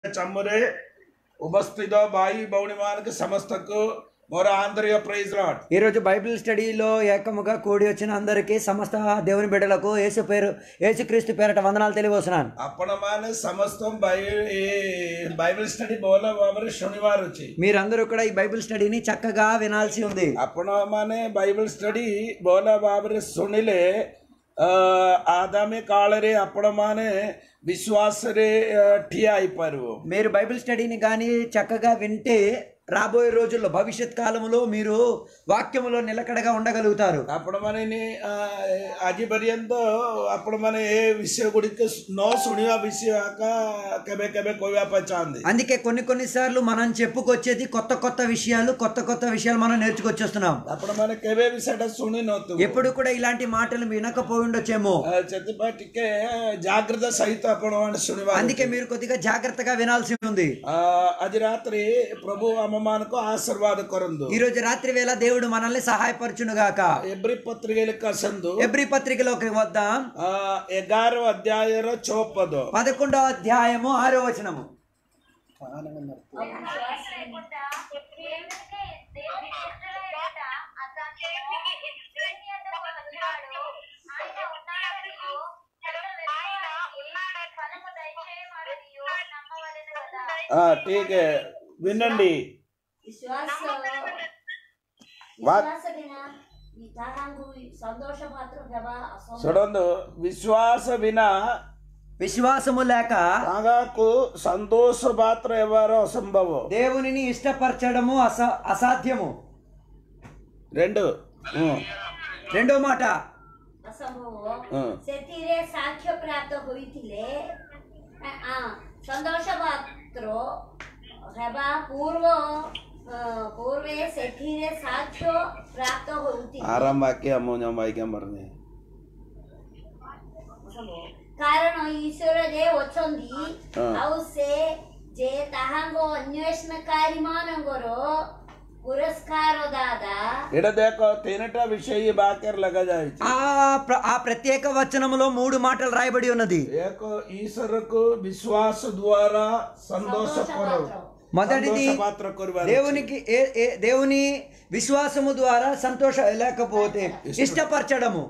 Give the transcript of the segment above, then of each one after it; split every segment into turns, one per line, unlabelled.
చమ్మురే ఉపస్థిత బాయి బౌణిమానికి సమస్తకు మొర ఆంధ్రయ ప్రైజ్ లాడ్
ఈరోజు బైబిల్ స్టడీలో ఏకముగా కూడి వచ్చిన అందరికీ సమస్త దేవుని బిడ్డలకు యేసు పేరు యేసుక్రీస్తు పేరట వందనాలు తెలియవస్తున్నాను
ଆପଣମାନେ ସମସ୍ତ ବାଇ- ଏ ବାଇବେଲ ଷ୍ଟଡି ଭଲ ଭାବରେ ଶୁଣିବାର ଅଛି
మీరందరూ కూడా ఈ బైబిల్ స్టడీని చక్కగా వినాల్సి ఉంది
ଆପଣମାନେ ବାଇବେଲ ଷ୍ଟଡି ଭଲ ଭାବରେ ଶୁଣିଲେ ଅ, ଆଗାମୀ କାଳରେ ଆପଣମାନେ ବିଶ୍ୱାସରେ ଅ, ଠିଆ ହେଇପାରିବ
మీరు బైబిల్ స్టడీని కానీ చక్కగా వింటే రాబోయే రోజుల్లో భవిష్యత్ కాలంలో మీరు వాక్యములో నిలకడగా ఉండగలుగుతారు
ଆପଣମାନେ ନି- ଆ, ଆଜି ପର୍ଯ୍ୟନ୍ତ ଆପଣମାନେ ଏ ବିଷୟ ଗୁଡ଼ିକ ନ ଶୁଣିବା ବିଷୟ ଆକା କେବେ କେବେ କହିବା ପାଇଁ ଚାହାନ୍ତି
అందుకే కొన్ని కొన్నిసార్లు మనం చెప్పుకొచ్చేది కొత్త కొత్త విషయాలు కొత్త కొత్త విషయాలు మనం నేర్చుకొచ్చేస్తున్నాం
ଆପଣମାନେ କେବେ ବି ସେଟା ଶୁଣି ନଥିବ
ఎప్పుడు కూడా ఇలాంటి మాటలు వినకపోయి ఉండొచ్చేమో
ଆ, ସେଥିପାଇଁ ଟିକେ ଜାଗ୍ରତ ସହିତ ଆପଣମାନେ ଶୁଣିବା
అందుకే మీరు కొద్దిగా జాగ్రత్తగా వినాల్సి ఉంది
ଆ, ଆଜି ରାତିରେ ପ୍ରଭୁ ଆମମାନଙ୍କୁ ଆଶୀର୍ବାଦ କରନ୍ତୁ
ఈ రోజు రాత్రి వేళ దేవుడు మనల్ని సహాయపరచునుగాక
ଏବ୍ରି ପତ୍ରିକାలకు ଆସନ୍ତୁ
ఎబ్రి పత్రికలోకి వద్దాం
ଆ, ଏଗାର ଅଧ୍ୟାୟର ଚୌପଦ
పదకొండో అధ్యాయము ఆరో వచనము
లేకుండా దేవునికి దేవుని ఇష్టడైన అతను శ్రేణియతో వచ్చాడు. ఆయన ఉన్నాడనియు, ఆయన ఫలము దయచేయమనియు నమ్మవలెను కదా.
ఆ, ఠీక్ హై. వినండి
విశ్వాಸ
వాక్-
ವಿಶ್ವಾಸ ದಿನ ಈ ತಾರಾಂಗು ಸಂತೋಷ ಮಾತ್ರ ವ್ಯವ ಅಸಂತೋಷ
చూడండి విశ్వాಸ వినా
విశ్వాసము లేక
ତାହାକୁ ସନ୍ତୋଷ ପାତ୍ର ହେବାର ଅସମ୍ଭବ
దేవునిని ఇష్టపరచడము అస అసాధ్యము
రెండు ହୁଁ,
రెండో మాట
ಅಸಂಭವ
ହୁଁ।
ସେଥିରେ ସାକ୍ଷ୍ୟ ପ୍ରାପ୍ତ ହୋଇଥିଲେ ଆ, ସନ୍ତୋଷ ପାତ୍ର ହେବା ପୂର୍ବ ଅ, ପୂର୍ବେ ସେଥିରେ ସାକ୍ଷ୍ୟ ପ୍ରାପ୍ତ ହୋଇଥିଲେ
ആറാം വാക്യം ഞാൻ വായിക്കാൻ പറഞ്ഞു
କାରଣ ଈଶ୍ୱର ଯେ ଅଛନ୍ତି
ହଁ।
ଆଉ ସେ ଯେ ତାହାଙ୍କ ଅନ୍ୱେଷଣକାରୀ ମାନଙ୍କର ପୁରସ୍କାର ଦାଦା
ଏଇଟା ଦେଖ ତିନିଟା ବିଷୟ ଏ ବାକ୍ୟରେ ଲଗାଯାଇଛି
ఆ ప్ర- ఆ ప్రత్యేక వచనములో మూడు మాటలు రాయబడి ఉన్నది
ଏକ ଈଶ୍ୱରକୁ ବିଶ୍ୱାସ ଦ୍ୱାରା ସନ୍ତୋଷ କର
మొదటిది
ସନ୍ତୋଷ ପାତ୍ର କରିବାର ଅଛି।
దేవునికి ఏ- ఏ- దేవుని విశ్వాసము ద్వారా సంతోష లేకపోతే ఇష్టపరచడము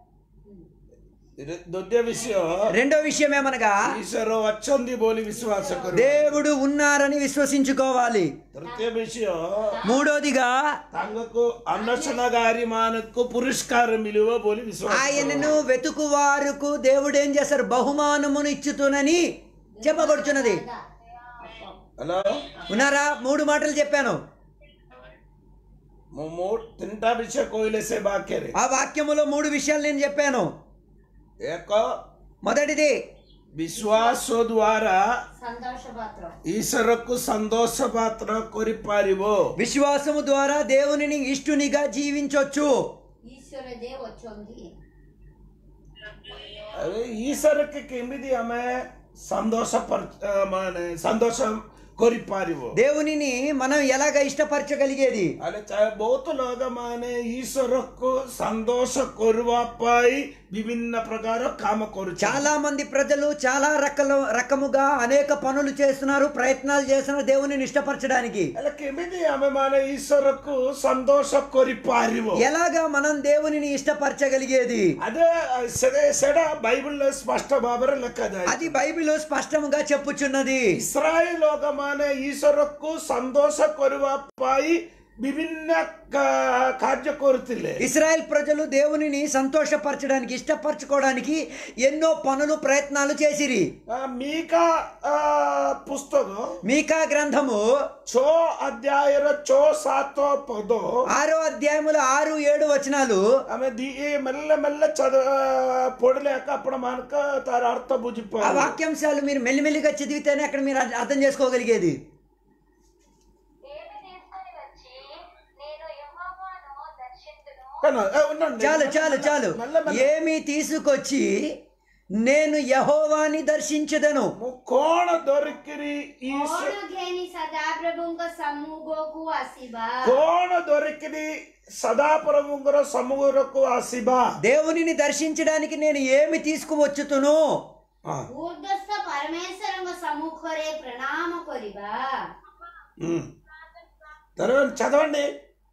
ଦ୍ୱିତୀୟ ବିଷୟ
రెండో విషయం ఏమనగా
ଈଶ୍ୱର ଅଛନ୍ତି ବୋଲି ବିଶ୍ୱାସ କର
దేవుడు ఉన్నారని విశ్వసించుకోవాలి
ତୃତୀୟ ବିଷୟ
మూడోదిగా
ତାଙ୍କୁ ଅନ୍ୱେଷଣକାରୀ ମାନଙ୍କୁ ପୁରସ୍କାର ମିଳିବ ବୋଲି ବିଶ୍ୱାସ
ఆయనను వెతుకు వారుకు దేవుడు ఏం చేశారు బహుమానమును ఇచ్చుతునని చెప్పబడుచున్నది
ହ୍ୟାଲୋ
ఉన్నారా మూడు మాటలు చెప్పాను
ମୁଁ ମୁଁ ତିନିଟା ବିଷୟ କହିଲେ ସେ ବାକ୍ୟରେ
ఆ వాక్యములో మూడు విషయాలు నేను చెప్పాను
ଏକ
మొదటిది
ବିଶ୍ୱାସ ଦ୍ୱାରା
సంతోష పాత్ర
ଈଶ୍ୱରକୁ ସନ୍ତୋଷ ପାତ୍ର କରିପାରିବ
విశ్వాసము ద్వారా దేవునిని ఇష్టునిగా జీవించొచ్చు
ଈଶ୍ୱର ଯେ ଅଛନ୍ତି
ଆରେ ଈଶ୍ୱରକୁ କେମିତି ଆମେ ସନ୍ତୋଷ ପର- ଆ, ମାନେ ସନ୍ତୋଷ କରିପାରିବ
దేవునిని మనం ఎలాగ ఇష్టపరచగలిగేది
ହେଲେ ଚା- ବହୁତ ଲୋକମାନେ ଈଶ୍ୱରକୁ ସନ୍ତୋଷ କରିବା ପାଇଁ ବିଭିନ୍ନ ପ୍ରକାର କାମ କରୁଛନ୍ତି
చాలా మంది ప్రజలు చాలా రకాల రకముగా అనేక పనులు చేస్తున్నారు ప్రయత్నాలు చేస్తున్నారు దేవునిని ఇష్టపరచడానికి
ହେଲେ କେମିତି ଆମେ ମାନେ ଈଶ୍ୱରକୁ ସନ୍ତୋଷ କରିପାରିବ
ఎలాగా మనం దేవునిని ఇష్టపరచగలిగేది
అదే ସେ- ସେଟା ବାଇବଲରେ ସ୍ପଷ୍ଟ ଭାବରେ ଲେଖାଯାଏ
అది బైబిల్ స్పష్టంగా చెప్పుచున్నది
ଇସ୍ରାଏଲ ଲୋକମାନେ ଈଶ୍ୱରକୁ ସନ୍ତୋଷ କରିବା ପାଇଁ ବିଭିନ୍ନ କା- କାର୍ଯ୍ୟ କରୁଥିଲେ
ఇస్రాయెల్ ప్రజలు దేవునిని సంతోషపరచడానికి ఇష్టపరచుకోవడానికి ఎన్నో పనులు ప్రయత్నాలు చేసిరి
ଆ, ମିକା ଆ, ପୁସ୍ତକ
మీకా గ్రంథము
ଛଅ ଅଧ୍ୟାୟର ଛଅ ସାତ ପଦ
ఆరో అధ్యాయముల ఆరు ఏడు వచనాలు
ଆମେ ଦି ଏ మెల్ల మెల్ల చద ପଢିଲେ ଏକା ଆପଣ ମାନଙ୍କ ତାର ଅର୍ଥ
ఆ
ବୁଝିପାରିବେ
వాక్యాంశాలు మీరు మెల్లిమెల్లిగా చదివితేనే అక్కడ మీరు అర్థం చేసుకోగలిగేది
ఏమి తీసుకొని వచ్చి నేను యెహోవాను దర్శింతును
కన్నా, ఏ, ఉండండి.
చాలు చాలు చాలు
మెల్ల మెల్ల.
ఏమి తీసుకొచ్చి నేను యహోవాని దర్శించదను
ମୁଁ କଣ ଧରିକିରି ଈଶ୍ୱର
କଣ ଘେନି ସଦାପ୍ରଭୁଙ୍କ ସମ୍ମୁଖକୁ ଆସିବା
କଣ ଧରିକିରି సదాప్రభుଙ୍କର సముఖకు ଆସିବା
దేవునిని దర్శించడానికి నేను ఏమి తీసుకువచ్చుతును
ఆ,
ఊర్ధ్వస్థ పరమేశ్వరంగ సమ్ముఖరే ప్రణామ కొరిబా
ఉమ్. తర్వాత చదవండి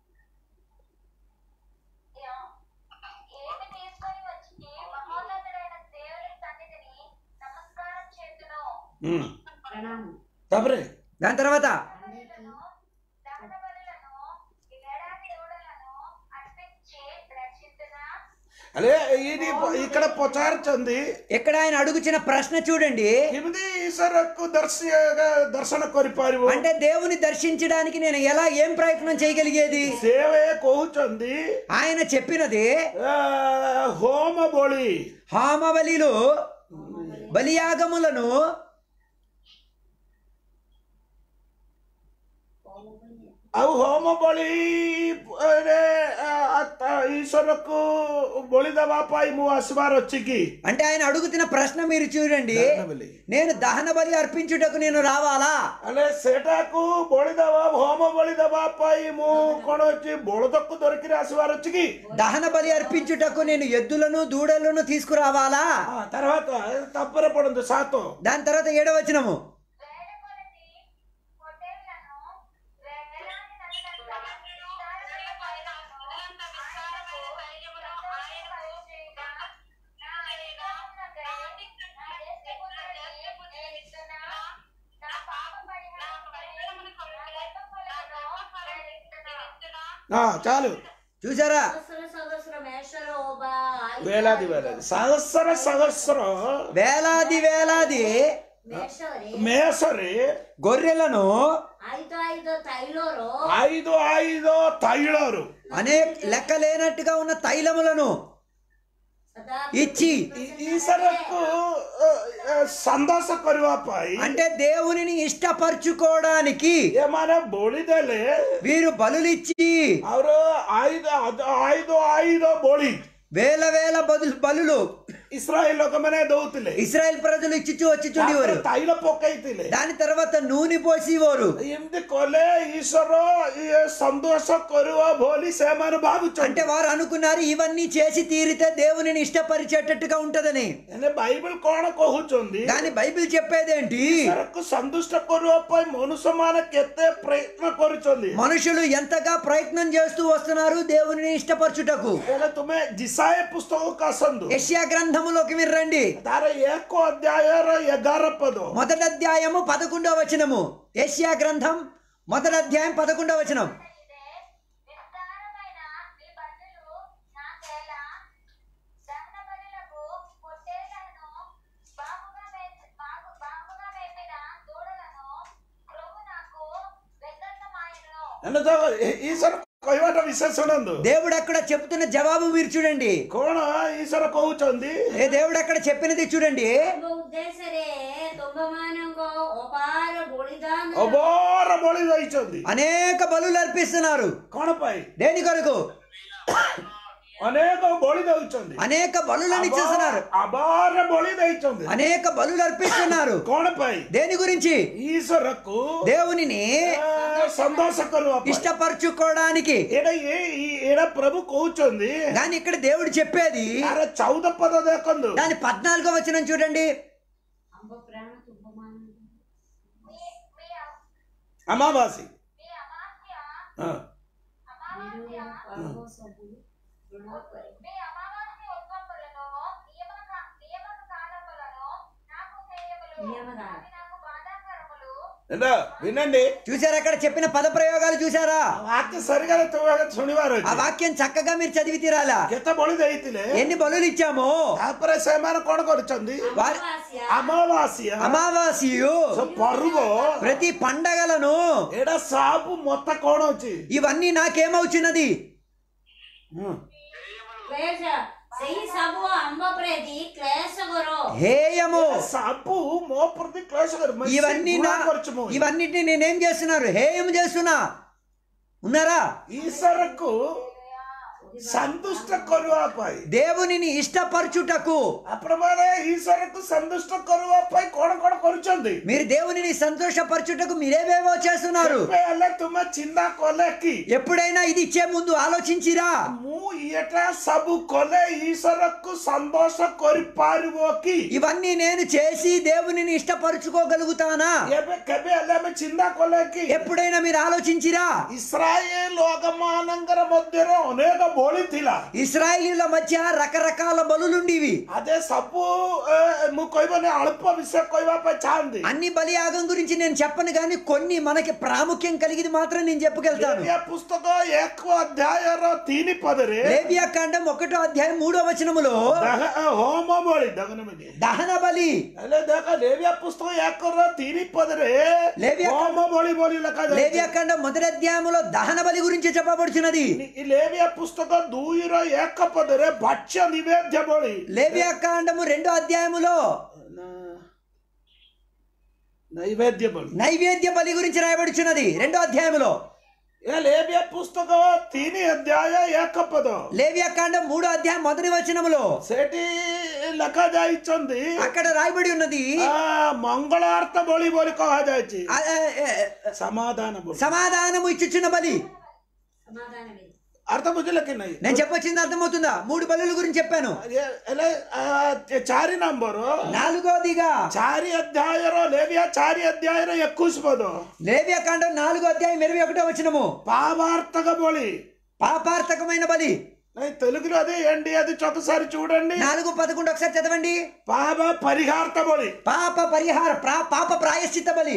ఏమి తీసుకొని వచ్చి మహోన్నతుడైన దేవుని సన్నిధిని నమస్కారం చేతును
ఉమ్.
ప్రణామం
తప్పరే
దాని తర్వాత
బలులను దహన బలులను ఏడాది దూడలను అర్పించి రక్షించునా
అదే ఇది ఇక్కడ పొచార్చుంది
ఇక్కడ ఆయన అడుగుచిన ప్రశ్న చూడండి
కిమిది ఈశ్వరకు దర్శ దర్శన కొరిపారు
అంటే దేవుని దర్శించడానికి నేను ఎలా ఏం ప్రయత్నం చేయగలిగేది
సేవే కోహుచుంది
ఆయన చెప్పినది
ఆ, హోమ బోళి
హామబలిలో బలియాగములను
ಅವು ಹೋಮ ಬಳಿ ಈಶ್ವರಕ್ಕೂ ಬಳಿದವ ಪಾಯಿ ಮೂ ಹಸಿವಾರ వచ్చికి
అంటే ఆయన అడుగుతున్న ప్రశ్న మీరు చూడండి
బలి
నేను దహన బలి అర్పించుటకు నేను రావాలా
అలే సేటాకు బొళిదవ హోమ బలిదవ పాయి మూ కొన వచ్చి బొళదక్కు దొరికిన హసివార వచ్చికి
దహన బలి అర్పించుటకు నేను ఎద్దులను దూడలను తీసుకురావాలా
ఆ, తర్వాత తప్పర పడుంది సాతో
దాని తర్వాత ఏడవచనము
వేల కొలది పొట్టేళ్లను వేలాది నదులంతా విస్తారమైన బయలును ఆయనకు సంతోషపరిచేయుగా నా యెహోవానకై నా దేశములోని నేను ఇస్తున్న నా పాప పరిహారముకై నా గర్భఫలమును నేను ఇస్తున్నా.
ఆ, చాలు
చూసారా
సహస్ర సహస్ర మేషర ఓబా
వేలాది వేలాది సహస్ర సహస్రం
వేలాది వేలాది
మేషరే
మేసరి
గొర్రెలను
ఐదు ఐదు తైలోరో
ఐదు ఐదు తైళరు
అనేక లెక్కలేనట్టుగా ఉన్న తైలములను
సదా
ఇచ్చి
ఈశ్వరకు సందోష కరువా పాయి
అంటే దేవునిని ఇష్టపరచుకోవడానికి
ఏమైనా బోళిదేలే
వీరు బలులిచ్చి
ಅವರು ಐದು ಅದು ಐದು ಐದು ಬೋಳಿ
వేల వేల బదులు బలులు
ಇಸ್ರಾಯೇಲ್ ಲೋಕಮನೆ ದೌತಿಲೆ
ఇస్రాయెల్ ప్రజలు ఇచ్చి వచ్చి చూడేవారు
ತೈಲ ಪೊಕ್ಕೈತಿಲೆ
దాని తర్వాత నూనె పోసేవారు
ಎಮ್ದಿ ಕೊಲೆ ಈಶ್ವರ ಈ ಸಂತೋಷ ಕೊರುವ ಬೋಲಿ ಸೇಮನ ಬಾಗುಚು
అంటే వారు అనుకున్నారు ఇవన్నీ చేసి తీరితే దేవునిని ఇష్టపరిచేటట్టుగా ఉంటదని
అంటే బైబిల్ కోణ కొహుచుంది
కానీ బైబిల్ చెప్పేదేంటి
ఈశ్వరకు సంతుష్ట కొరువపై మనుసమాన కెత్తే ప్రయత్న కొరుచుంది
మనుషులు ఎంతగా ప్రయత్నం చేస్తూ వస్తున్నారు దేవునిని ఇష్టపరచుటకు
ఇలా తుమే జిసాయ పుస్తక కాసందు
యెషయా గ్రంథములోకి మీరు రండి
దార ఏకో అధ్యాయ ఎగారప్పదు
మొదటి అధ్యాయము పదకొండవ వచనము యెషయా గ్రంథం మొదటి అధ్యాయం పదకొండవ వచనం
ఇదే విస్తారమైన మీ బలులు నాకేలా దహన బలులకు పొట్టేళ్లను బాగుగా మేపి బాగు బాగుగా మేపిన దూడలను క్రొవ్వు నాకు వ్యర్థమాయను
ఎన్నతో ఈశ్వర కొయ్యట విశేషణందు
దేవుడు అక్కడ చెప్తున్న జవాబు మీరు చూడండి
కోణ ఈశ్వర కొహుచుంది
ఏ దేవుడు అక్కడ చెప్పినది చూడండి
ತುಂಬ ಉದ್ದೇಶರೇ ತುಂಬಮಾನಂಗೋ ಒಪಾರ ಬೊಳಿದಾನ
అబోర బొళి దయచుంది
అనేక బలులు అర్పిస్తున్నారు
కోణపై
దేని కొరకు
అనేక బొళి దయచుంది
అనేక బలులను ఇచ్చేస్తున్నారు
అబార బొళి దయచుంది
అనేక బలులు అర్పిస్తున్నారు
కోణపై
దేని గురించి
ఈశ్వరకు
దేవునిని
సంతోషకరు
ఇష్టపరచుకోవడానికి
ఈడ ఏ- ఈ- ఈడ ప్రభు కూర్చుంది
కానీ ఇక్కడ దేవుడు చెప్పేది
అరే చౌద పద దేకందు
దాని పద్నాలుగో వచనం చూడండి
ಅಂಬ ಪ್ರಾಣ ತುಂಬಮಾನ
మీ మీ
అమావాసి
మీ అమాస్య
ఆ.
అమావాస్య
ಪರಮೋ ಸಬು ಋಣಾಪರಿ
మీ అమావాస్య ఉత్పత్తులను నియమక నియమక కాలములను నాకు చేయవలు
నియమకాలం.
అవి నాకు బాధాకరములు
ఏంటో వినండి
చూసారా అక్కడ చెప్పిన పద ప్రయోగాలు చూసారా
ఆ వాక్య సరిగా శనివారం
ఆ వాక్యం చక్కగా మీరు చదివి తీరాలా
ಕೆತ್ತ ಬಳಿ ದೈತಿಲೆ
ఎన్ని బలులు ఇచ్చామో
ತಾಪರೆ ಸೇಮಾನ ಕೊಣ ಕೊರುಚಂದಿ
వారి
ಅಮಾವಾಸ್ಯ
అమావాస్య
అమావాస్యు
సో పరుగు
ప్రతి పండగలను
ఎడ సాపు మొత్త కోణ వచ్చి
ఇవన్నీ నాకేమవుతున్నది
ಕ್ಲೇಶ ಸಹಿ ಸಬು ಅಂಬ ಪ್ರೇತಿ ಕ್ಲೇಶ ಗುರು
హేయము
సాపు మోప్రతి క్లేశ
ఇవన్నీ నా ఇవన్నిటిని నేనేం చేస్తున్నారు హేయం చేస్తున్నా ఉన్నారా
ఈశ్వరకు సంతుష్ట కొరువా పై
దేవునిని ఇష్టపరచుటకు
అప్పుడମାନେ ఈశ్వరకు సంతుష్ట కొరువా పై కోణ కోణ କରୁଛନ୍ତି
మీరు దేవునిని సంతోషపరచుటకు మీరేవేవో చేస్తున్నారు
ଏବେ ହେଲେ ତୁମେ ଚିନ୍ତା କଲେ କି
ఎప్పుడైనా ఇది ఇచ్చే ముందు ఆలోచించిరా
ମୁଁ ଇଏଟା ସବୁ କଲେ ଈଶ୍ୱରକୁ ସନ୍ତୋଷ କରିପାରିବ କି
ఇవన్నీ నేను చేసి దేవునిని ఇష్టపరచుకోగలుగుతానా
ଏବେ କେବେ ହେଲେ ଆମେ ଚିନ୍ତା କଲେ କି
ఎప్పుడైనా మీరు ఆలోచించిరా
ଇସ୍ରାଏଲ ଲୋକମାନଙ୍କର ମଧ୍ୟରେ ଅନେକ ବଳି ଥିଲା
ఇస్రాయేలీల మధ్య రకరకాల బలులుండివి
అదే ସବୁ ଏ, ମୁଁ କହିବନି ଅଳ୍ପ ବିଷୟ କହିବା ପାଇଁ ଚାହାନ୍ତି
అన్ని బలియాగం గురించి నేను చెప్పను కానీ కొన్ని మనకి ప్రాముఖ్యం కలిగింది మాత్రం నేను చెప్పుకెళ్తాను
ଲେବିଆ పుస్తକ ଏକ ଅଧ୍ୟାୟର ତିନି ପଦରେ
లేబియా కాండం ఒకటో అధ్యాయం మూడో వచనములో
ଦହ- ହୋମ ବଳି ଦଗନମିନି
దహన బలి
ହେଲେ ଦେଖ ଲେବିଆ ପୁସ୍ତକ ଏକର ତିନି ପଦରେ
ଲେବିଆ-
ହୋମ ବଳି ବୋଲି ଲେଖାଯାଇଛି
లేబియా కాండం మొదటి అధ్యాయంలో దహన బలి గురించి చెప్పబడుచున్నది
ఈ లేవియా పుస్తక ଦୁଇର ଏକ పదରେ భక్ష్య నివేద్య బଳି
లేబియా కాండము రెండో అధ్యాయములో
నైవేద్య బలి
నైవేద్య బలి గురించి రాయబడుచున్నది రెండో అధ్యాయములో
ఏ లేవియా పుస్తక ତିନି ଅଧ୍ୟାୟ ଏକ పଦ
లేవియా కాండం మూడో అధ్యాయం మొదటి వచనములో
ସେଠି ଲେଖାଯାଇଛନ୍ତି
అక్కడ రాయబడి ఉన్నది
ఆ, మంగళార్థ బలి ବୋଲି କୁହାଯାଇଛି
ఆ, ఆ, ఆ,
సమాధాన బలి
సమాధానము ఇచ్చుచున్న బలి
సమాధానమే
అర్థ ବୁଝିଲେ କି ନାହିଁ
నేను చెప్పొచ్చింది అర్థమవుతుందా మూడు బలుల గురించి చెప్పాను
ଏ- ହେଲେ ଆ, ଚାରି ନମ୍ବର
నాలుగోదిగా
ଚାରି ଅଧ୍ୟାୟର ଲେବିଆ ଚାରି ଅଧ୍ୟାୟର ଏକୋଇଶ ପଦ
లేవియా కాండం నాలుగో అధ్యాయం ఇరవై ఒకటో వచనము
పావార్తక బలి
పాపార్థకమైన బలి
నేను తెలుగులో అది ఏంటి అది ఒకసారి చూడండి
నాలుగు పదకొండు ఒకసారి చదవండి
పాప పరిహార్త బలి
పాప పరిహార ప్రా- పాప ప్రాయశ్చిత బలి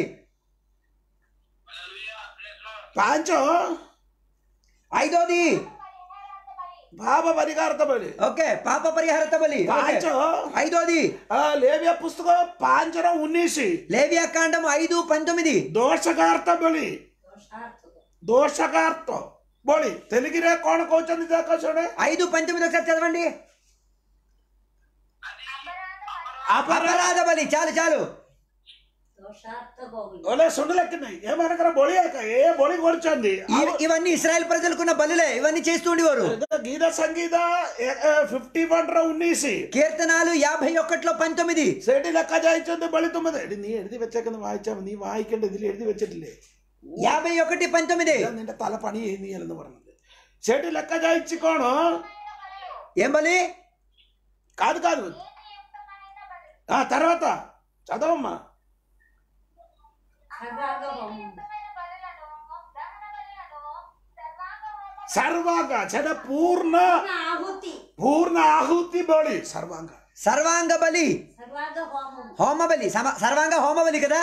ପାଞ୍ଚ
ఐదోది
పాప పరిహార్త బలి
ఓకే పాప పరిహారత బలి ఓకే.
ପାଞ୍ଚ
ఐదోది
ఆ, లేవియా పుస్తక ପାଞ୍ଚର ଉଣେଇଶ
లేవియా కాండం ఐదు పంతొమ్మిది
ଦୋଷକାର୍ତ୍ତ ବଳି
దోషార్థుడు
ଦୋଷକାର୍ତ୍ତ ବଳି ତେଲୁଗୁରେ କ'ଣ କହୁଛନ୍ତି ଦେଖ ଶୁଣେ
ఐదు పంతొమ్మిది ఒకసారి చదవండి అపరాధ బలి చాలు చాలు
దోషార్థ బహుళ
ଓଲେ ଶୁଣିଲେ କି ନାହିଁ ଏମାନଙ୍କର ବଳି ଏକା ଏ ବଳି କରୁଛନ୍ତି
ఇవ- ఇవన్నీ ఇస్రాయల్ ప్రజలకున్న బలులే ఇవన్నీ చేస్తూ ఉండేవారు
ଆଉ ଗୀତ సంగీత ଫିଫ୍ଟି ର ଉଣେଇଶ
కీర్తనాలు యాభై ఒకటిలో పంతొమ్మిది
ସେଇଠି ଲେଖା ଯାଇଛନ୍ତି ବଳି ତୁମେ ଏଠି നീ എഴുതി വെച്ചേക്കുന്ന വായിച്ചാൽ നീ വായിക്കേണ്ട ഇതിൽ എഴുതി വെച്ചിട്ടില്ലേ
యాభై ఒకటి పంతొమ్మిది
ഇതാ നിന്റെ തല പണി ചെയ്യുന്നീയെന്ന് പറഞ്ഞത് సేటి లెక్క జాయిచ్చి కోణం
ఏం బలి
కాదు కాదు ఆ తర్వాత చదవమ్మా
సర్వాంగ బహుళ
సర్వాంగ చెడ పూర్ణ
ఆహుతి
పూర్ణ ఆహుతి బలి సర్వాంగ
సర్వాంగ బలి
సర్వాంగ హోమం
హోమ బలి సమ- సర్వాంగ హోమ బలి కదా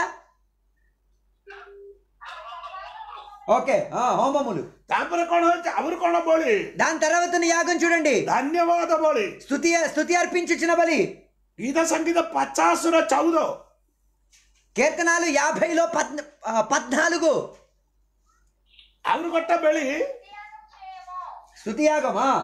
ఓకే ఆ, హోమములు
ତାପରେ କଣ ହଉଛି ଆହୁରି କଣ ବଳି
దాని తర్వాత యాగం చూడండి
ధన్యవాଦ బଳି
స్తుతి స్తుతి అర్పించుచున్న బలి
గీత సంగీత పచాసుర చౌద
కీర్తనాలు యాభైలో పద్ ఆ, పద్నాలుగు
ଆହୁରି ଗୋଟେ ବେଳି
స్తుతి యాగం ఆ.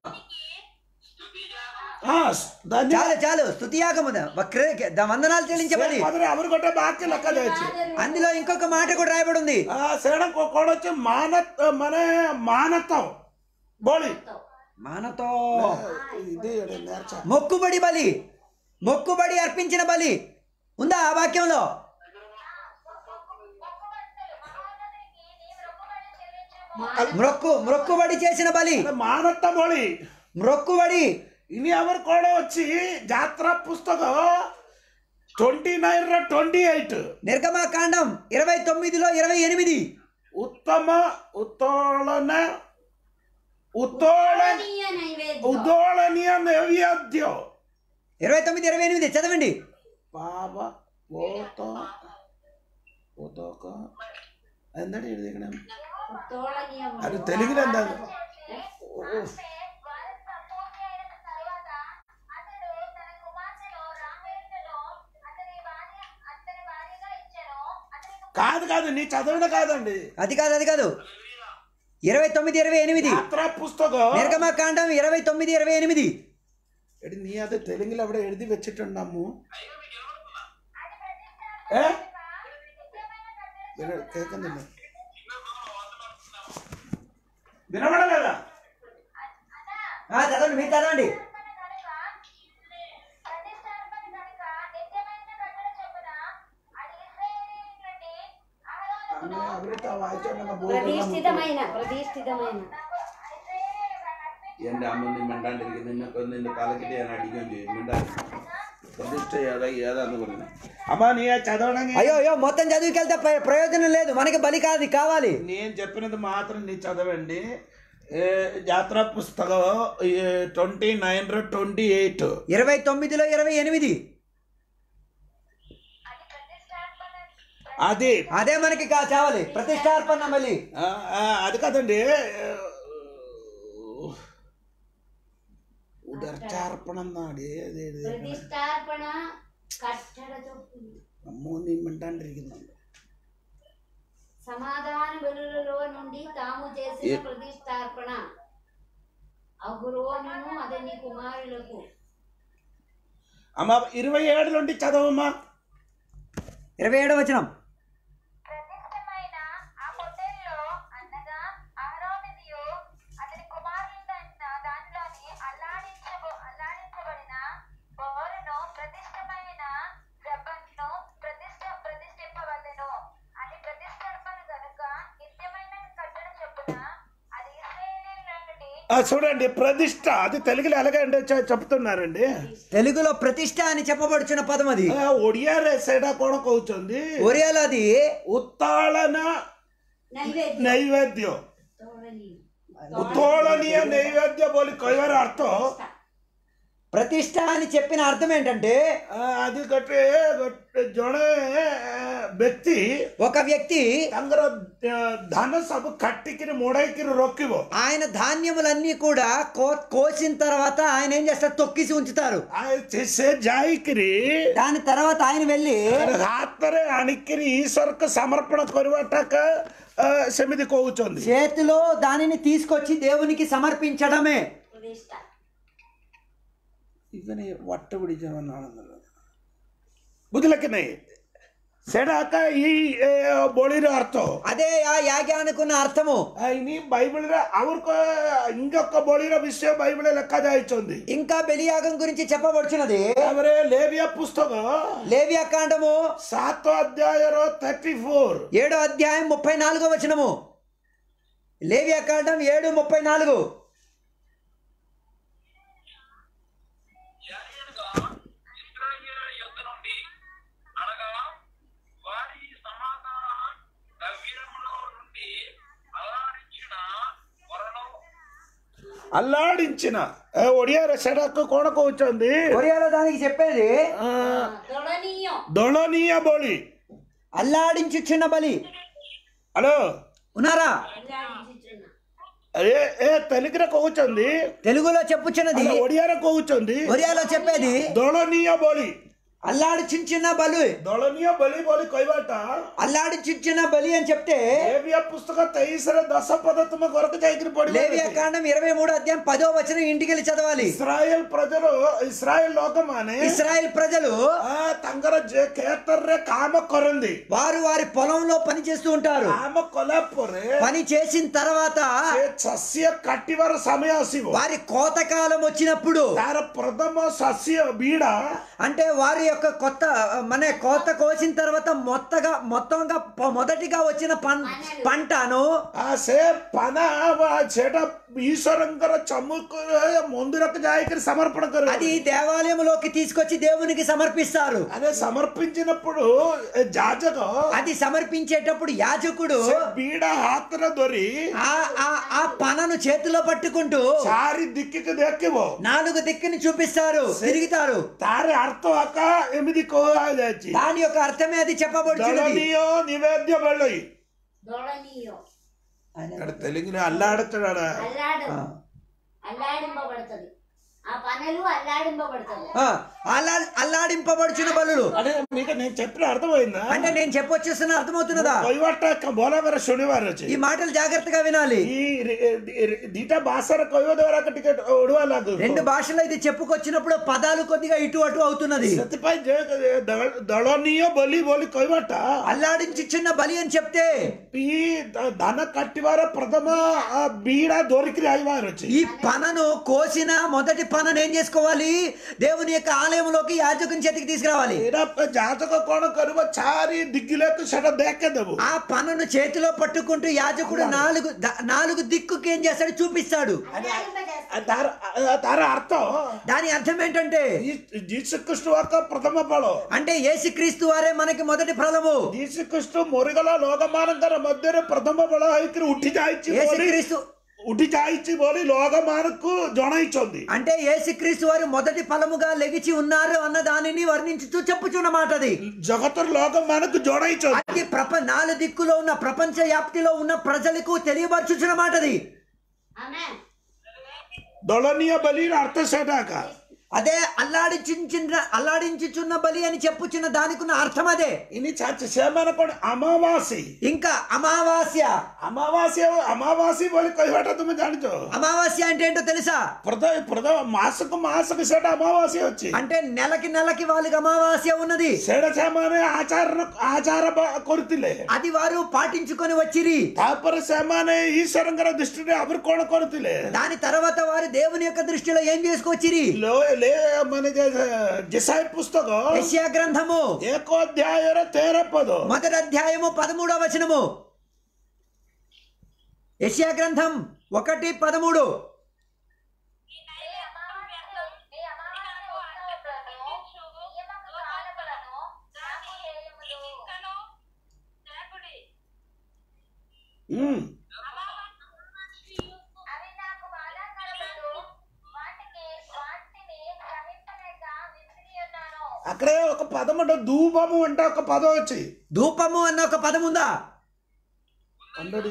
ହଁ ଧନ୍ୟ
చాలు చాలు స్తుతి యాగము ద- వక్ర- ద- వందనాలు చెల్లించబడి
ପଦରେ ଆହୁରି ଗୋଟେ ବାକ୍ୟ ଲେଖାଯାଇଛି
అందులో ఇంకొక మాట కూడా రాయబడి ఉంది
ఆ, ସେଇଟା କ- କଣ ଅଛି ମାନ ମାନେ ମାନତ ବଳି
మానతో
ఇది నేర్చ
మొక్కుబడి బలి మొక్కుబడి అర్పించిన బలి ఉందా ఆ వాక్యంలో మ్రొక్కు మ్రొక్కుబడి చేసిన బలి
ମାନତ ବଳି
మ్రొక్కుబడి
ఇని ఎవరు କଣ ଅଛି ଯାତ୍ରା పుస్తକ ట్వంటీ నైన్ ର ట్వంటీ ఎయిట్
నిర్గమాకాండం ఇరవై తొమ్మిదిలో ఇరవై ఎనిమిది
ఉత్తమ ఉత్తోళన ఉత్తోళ
ఉత్తోళనీయ నైవేద్యం
ఉదోళనీయ నైవేద్యం
ఇరవై తొమ్మిది ఇరవై ఎనిమిది చదవండి
പാപ പോത്ത പോത്തോക്ക എന്താണ് എഴുതിക്കണേ
ఉత్తోళనీయ
അത് തെലുങ്കിൽ എന്താ కాదు కాదు నీ చదివిన కాదండి
అది కాదు అది కాదు ఇరవై తొమ్మిది ఇరవై ఎనిమిది
యాత్రా పుస్తకం
నిర్గమాకాండం ఇరవై తొమ్మిది ఇరవై ఎనిమిది
എടി നീ അത് തെലുങ്കിൽ അവിടെ എഴുതി വെച്ചിട്ടുണ്ടമ്മു ഏ വിന- കേൾക്കുന്നില്ല వినబడలేదా
చదవండి మీరు చదవండి
ప్రతిష్టాపన కనుక నిత్యమైన కట్టడ చొప్పున అది ఇశ్రాయేలీయుల నుండి అహరోనుకును
అమృత వాయిచంగా
ప్రతిష్ఠితమైన ప్రతిష్ఠితమైన
എന്റെ അമ്മ നീ മിണ്ടാണ്ടിരിക്കും നിന്നെ നിന്റെ തലക്കിട്ട് ഞാൻ അടിക്കുകയും ചെയ്യും മിണ്ടാണ്ടിരിക്കും പ്രതിഷ്ഠ ഏതാ ഏതാന്ന് പറഞ്ഞു అమ్మా నీ చదవడానికి
అయ్యో అయ్యో మొత్తం చదివికెళ్తే ప్ర- ప్రయోజనం లేదు మనకి బలి కాదు ఇది కావాలి
నేను చెప్పినది మాత్రం నీ చదవండి ఏ, యాత్రా పుస్తకం ట్వంటీ నైన్ ట్వంటీ ఎయిట్
ఇరవై తొమ్మిదిలో ఇరవై ఎనిమిది
అది ప్రతిష్టాపన
అది
అదే మనకి కా చావాలి ప్రతిష్టార్పణ బలి
ఆ, ఆ, అది కదండి ఉదర్చార్పణ అన్నాడు ఏది ఏది?
ప్రతిష్టార్పణ కట్టడ చొప్పున
అమ్మో నీ మింటాండిరిగిందండి
సమాధాన బలులలో నుండి తాము చేసిన
ఏ-
ప్రతిష్టార్పణ అగురోనును అతని కుమారులకు
అమ్మ ఇరవై ఏడు నుండి చదవమ్మా
ఇరవై ఏడవ వచనం
ప్రతిష్టమైన ఆ పొట్టేల్లో అనగా అహరోనిదియు అతని కుమారులైన దానిలోని అల్లాడించబో అల్లాడించబడిన బోరును ప్రతిష్టమైన గర్భంను ప్రతిష్ట ప్రతిష్ఠింపవలెను అది ప్రతిష్టర్పణ గనుక నిత్యమైన కట్టడ చొప్పున అది ఇశ్రాయేలీయుల నుండి
ఆ, చూడండి ప్రతిష్ట అది తెలుగులో ఎలాగంటే చె- చెప్తున్నారండి
తెలుగులో ప్రతిష్ట అని చెప్పబడుచున్న పదం అది
ఆ, ఒడియారే సైడా కూడా కହୁతుంది
ఒరియాలో అది
ఉత్తాళన
నైవేద్యం
నైవేద్యం
తోడని
ఉత్తోళనీయ నైవేద్య బోలి కైవర అర్థం
ప్రతిష్ట అని చెప్పిన అర్థం ఏంటంటే
ಆ, ಅದು ಕಟ್ಟೆ ಗೊಟ್ಟೆ ಜೊಣೆ ವ್ಯಕ್ತಿ
ఒక వ్యక్తి
ತಂಗರ ಆ, ಧನ ಸಬ್ ಕಟ್ಟಿಕಿರಿ ಮೂಡೈಕಿರಿ ರೊಕ್ಕಿವು
ఆయన ధాన్యములన్నీ కూడా కో కోసిన తర్వాత ఆయన ఏం చేస్తారు తొక్కిసి ఉంచుతారు
ಆ ಸೆ ಜಾಯಿಕಿರಿ
దాని తర్వాత ఆయన వెళ్ళి
ಹಾಕ್ತಾರೆ ಅಣಿಕಿರಿ ಈಶ್ವರಕ್ಕೆ ಸಮರ್ಪಣ ಕೊರಿವಟ್ಟಕ ಸಮಿತಿ ಕೋಗುಚೊಂది
చేతిలో దానిని తీసుకొచ్చి దేవునికి సమర్పించడమే
ప్రతిష్ట
ಇವನೇ ಒಟ್ಟ ಬಿಡಿಜವನ್ನಾನಂದಲ್ಲ ಬುದ್ಧಿಲಕ್ಕೆ ನೈ ಸೆಡಾಕ ಈ ಏ, ಬೋಳಿರ ಅರ್ಥ
అదే ఆ యాగానుకున్న అర్థము
ఇని బైబిల్ ಅವ್ರ ఇంకొక బోళిర విషయం బైబిల్ లెక్క దాయిచొంది
ఇంకా బలియాగం గురించి చెప్పబడుచున్నది
ಅವರೇ ಲೇವಿಯ ಪುಸ್ತಕ
లేవియా కాండము
ಸಾತೋ ಅಧ್ಯಾಯರ ತರ್ಟಿ ಫೋರ್
ఏడో అధ్యాయం ముప్పై నాలుగో వచనము లేవియా కాండం ఏడు ముప్పై నాలుగు
జాగ్రత్తగా ఇశ్రాయేలు యొద్ద నుండి అనగా వారి సమాధాన ద్రవ్యములో నుండి అల్లాడించిన వరలో
అల్లాడించిన ఏ, ఒడియార సెడకు కొనకు వచ్చింది
కొరియాలో దానికి చెప్పేది
తొడనీయం
దొళనీయ బోళి
అల్లాడించుచున్న బలి
హలో
ఉన్నారా
అల్లాడించుచున్న
ఏ ఏ తెలుగున కోగుచుంది
తెలుగులో చెప్పుచున్నది
ఒడియార కోగుచుంది
ఒరియాలో చెప్పేది
దొళనీయ బోళి
అల్లాడించుచున్న బలి
దొళనీయ బలి బోలి కొయ్యబాట
అల్లాడించుచున్న బలి అని చెప్తే
లేవియ పుస్తక తైసర దశ పదత్మ కొరకు చైకిరి పడి
లేవియా కాండం ఇరవై మూడు అధ్యాయం పదో వచనం ఇంటికి వెళ్ళి చదవాలి
ఇస్రాయల్ ప్రజలు ఇస్రాయల్ లోకమానే
ఇస్రాయెల్ ప్రజలు
ఆ ತಂಗರ ಜೆ ಕೇತರ್ರೆ ಕಾಮ ಕೊರಂದಿ
వారు వారి పొలంలో పని చేస్తూ ఉంటారు
ಕಾಮ ಕೊಲಾಪುರೆ
పని చేసిన తర్వాత
ఏ సస్య కట్టివర సమయ ఆసివు
వారి కోతకాలం వచ్చినప్పుడు
ತಾರ ಪ್ರಥಮ ಸಸ್ಯ ಬೀಡ
అంటే వారి యొక్క కొత్త మన కోత కోసిన తర్వాత మొత్తగా మొత్తంగా పొ- మొదటిగా వచ్చిన పం పంటను
ಆ ಸೇ ಪನ చెట ఈశ్వరంకర చమ్ముకు ముందురకు జాయికి సమర్పణ కరు
అది దేవాలయంలోకి తీసుకొచ్చి దేవునికి సమర్పిస్తారు
అదే సమర్పించినప్పుడు జాజక
అది సమర్పించేటప్పుడు యాజకుడు
బీడ హాతన దొరి
ఆ ఆ ఆ పనను చేతిలో పట్టుకుంటూ
చారి దిక్కికి దక్కివో
నాలుగు దిక్కుని చూపిస్తారు తిరుగుతారు
తారి అర్థం అక్క ఎనిమిది కోచి
దాని యొక్క అర్థమే అది చెప్పబడుచున్నది
దళనీయో నివేద్య బళ్ళయి
దొడనీయం
ఇక్కడ తెలుగుని అల్లాడుతున్నాడా
అల్లాడు అల్లాడింపబడుతుంది ఆ పనులు అల్లాడింపబడతాయి
ఆ, అల్లా అల్లాడింపబడుచున్న బలులు
అదే మీకు నేను చెప్పిన అర్థమైందా
అంటే నేను చెప్పొచ్చేస్తున్న అర్థమవుతున్నదా
కొయ్యవట్ట బోలవర శనివారం వచ్చి
ఈ మాటలు జాగ్రత్తగా వినాలి
ಈ ರಿ- ರಿ- ದಿಟ ಬಾಸರ ಕೊಯ್ಯೋದವರ ಟಿಕೆಟ್ ಉಡುವಲ್ಲ
రెండు భాషలు అయితే చెప్పుకొచ్చినప్పుడు పదాలు కొద్దిగా ఇటు అటు అవుతున్నది
ಸತಿಪೈ ದಳನೀಯ ಬಲಿ ಬೋಲಿ ಕೊಯ್ವಟ್ಟ
అల్లాడించుచున్న బలి అని చెప్తే
ಈ ದ- ದನ ಕಟ್ಟಿವಾರ ಪ್ರಥಮ ಆ ಬೀಡ ದೊರಿಕಿರಿ ಐವಾರ వచ్చి
ఈ పనను కోసిన మొదటి పనను ఏం చేసుకోవాలి దేవుని యొక్క ఆలయంలోకి యాజకుని చేతికి తీసుకురావాలి
ಏನಪ್ಪ ಜಾತಕ ಕೋಣ ಕರುವ ಚಾರಿ ದಿಗ್ಗಿಲಕ್ಕೆ ಸಡ ಬೇಕೆದವು
ఆ పనను చేతిలో పట్టుకుంటూ యాజకుడు నాలుగు ద- నాలుగు దిక్కుకి ఏం చేస్తాడు చూపిస్తాడు
అల్లాడింపజేస్తాయి
ತಾರ ತಾರ ಅರ್ಥ
దాని అర్థం ఏంటంటే
ಜೀಸು ಕೃಷ್ಣ ವಾಕ ಪ್ರಥಮ ಫಲ
అంటే యేసుక్రీస్తు వారే మనకి మొదటి ఫలము
ಜೀಸು ಕೃಷ್ಣ ಮೊರಿಗಲ ಲೋಕಮಾನಂತರ ಮಧ್ಯೆ ಪ್ರಥಮ ಫಲ ಐಕ್ರಿ ಉಟ್ಟಿ ಜಾಯಿಸಿ ಬೋಲಿ
యేసుక్రీస్తు
ఉటి చాయిచ్చి బోలి లోకమానకు జొనయిచొంది
అంటే యేసుక్రీస్తు వారు మొదటి ఫలముగా లెగిచి ఉన్నారు అన్న దానిని వర్ణించుతూ చెప్పుచున్న మాట అది
జగత్తు లోకమానకు జొనయిచొంది
అది ప్రప నాలుగు దిక్కులో ఉన్న ప్రపంచ వ్యాప్తిలో ఉన్న ప్రజలకు తెలియపరచుచున్న మాట అది
ఆమె
దొళనీయ బలి అర్థ సేటాక
అదే అల్లాడించిన అల్లాడించుచున్న బలి అని చెప్పుచున్న దానికి ఉన్న అర్థం అదే
ఇని చర్చ సేమనకొని అమావాసి
ఇంకా అమావాస్య
అమావాస్య అమావాసి బోలి కైవట తుమ్మ జానిచో
అమావాస్య అంటే ఏంటో తెలుసా
ప్రథమ ప్రథమ మాసకు మాసకు సేట అమావాస్య వచ్చి
అంటే నెలకి నెలకి వాళ్ళకి అమావాస్య ఉన్నది
సేడ సేమానే ఆచార ఆచార బ- కొరుతిలే
అది వారు పాటించుకొని వచ్చిరి
ತಾಪರ ಸಾಮಾನ್ಯ ಈಶ್ವರಂಗರ ದೃಷ್ಟಿನೇ ಅವ್ರು ಕೋಣ ಕೊಡ್ತಿಲ್ಲ
దాని తర్వాత వారు దేవుని యొక్క దృష్టిలో ఏం చేసుకొచ్చిరి
ಲೋ ಲೇ ಮನೆಗೆ ಜಿಸಾಯ್ ಪುಸ್ತಕ
యెషయా గ్రంథము
ಏಕೋಧ್ಯಾಯರ ತೇರಪ್ಪದು
మొదటి అధ్యాయము పదమూడవ వచనము యెషయా గ్రంథం ఒకటి పదమూడు
నీ అమావాస్య నీ అమావాస్య ఉత్సవములను, నియమక కాలములను నాకు హేయములు.
ಹ್ಮ್
అవి నాకు బాధాకరములు. వాటికి వాటిని గ్రహింపలేక విసిరి ఉన్నాను.
అక్కడే ఒక పదం అంటే ధూపము అంటే ఒక పదం వచ్చి
ధూపము అన్న ఒక పదం ఉందా
అందడి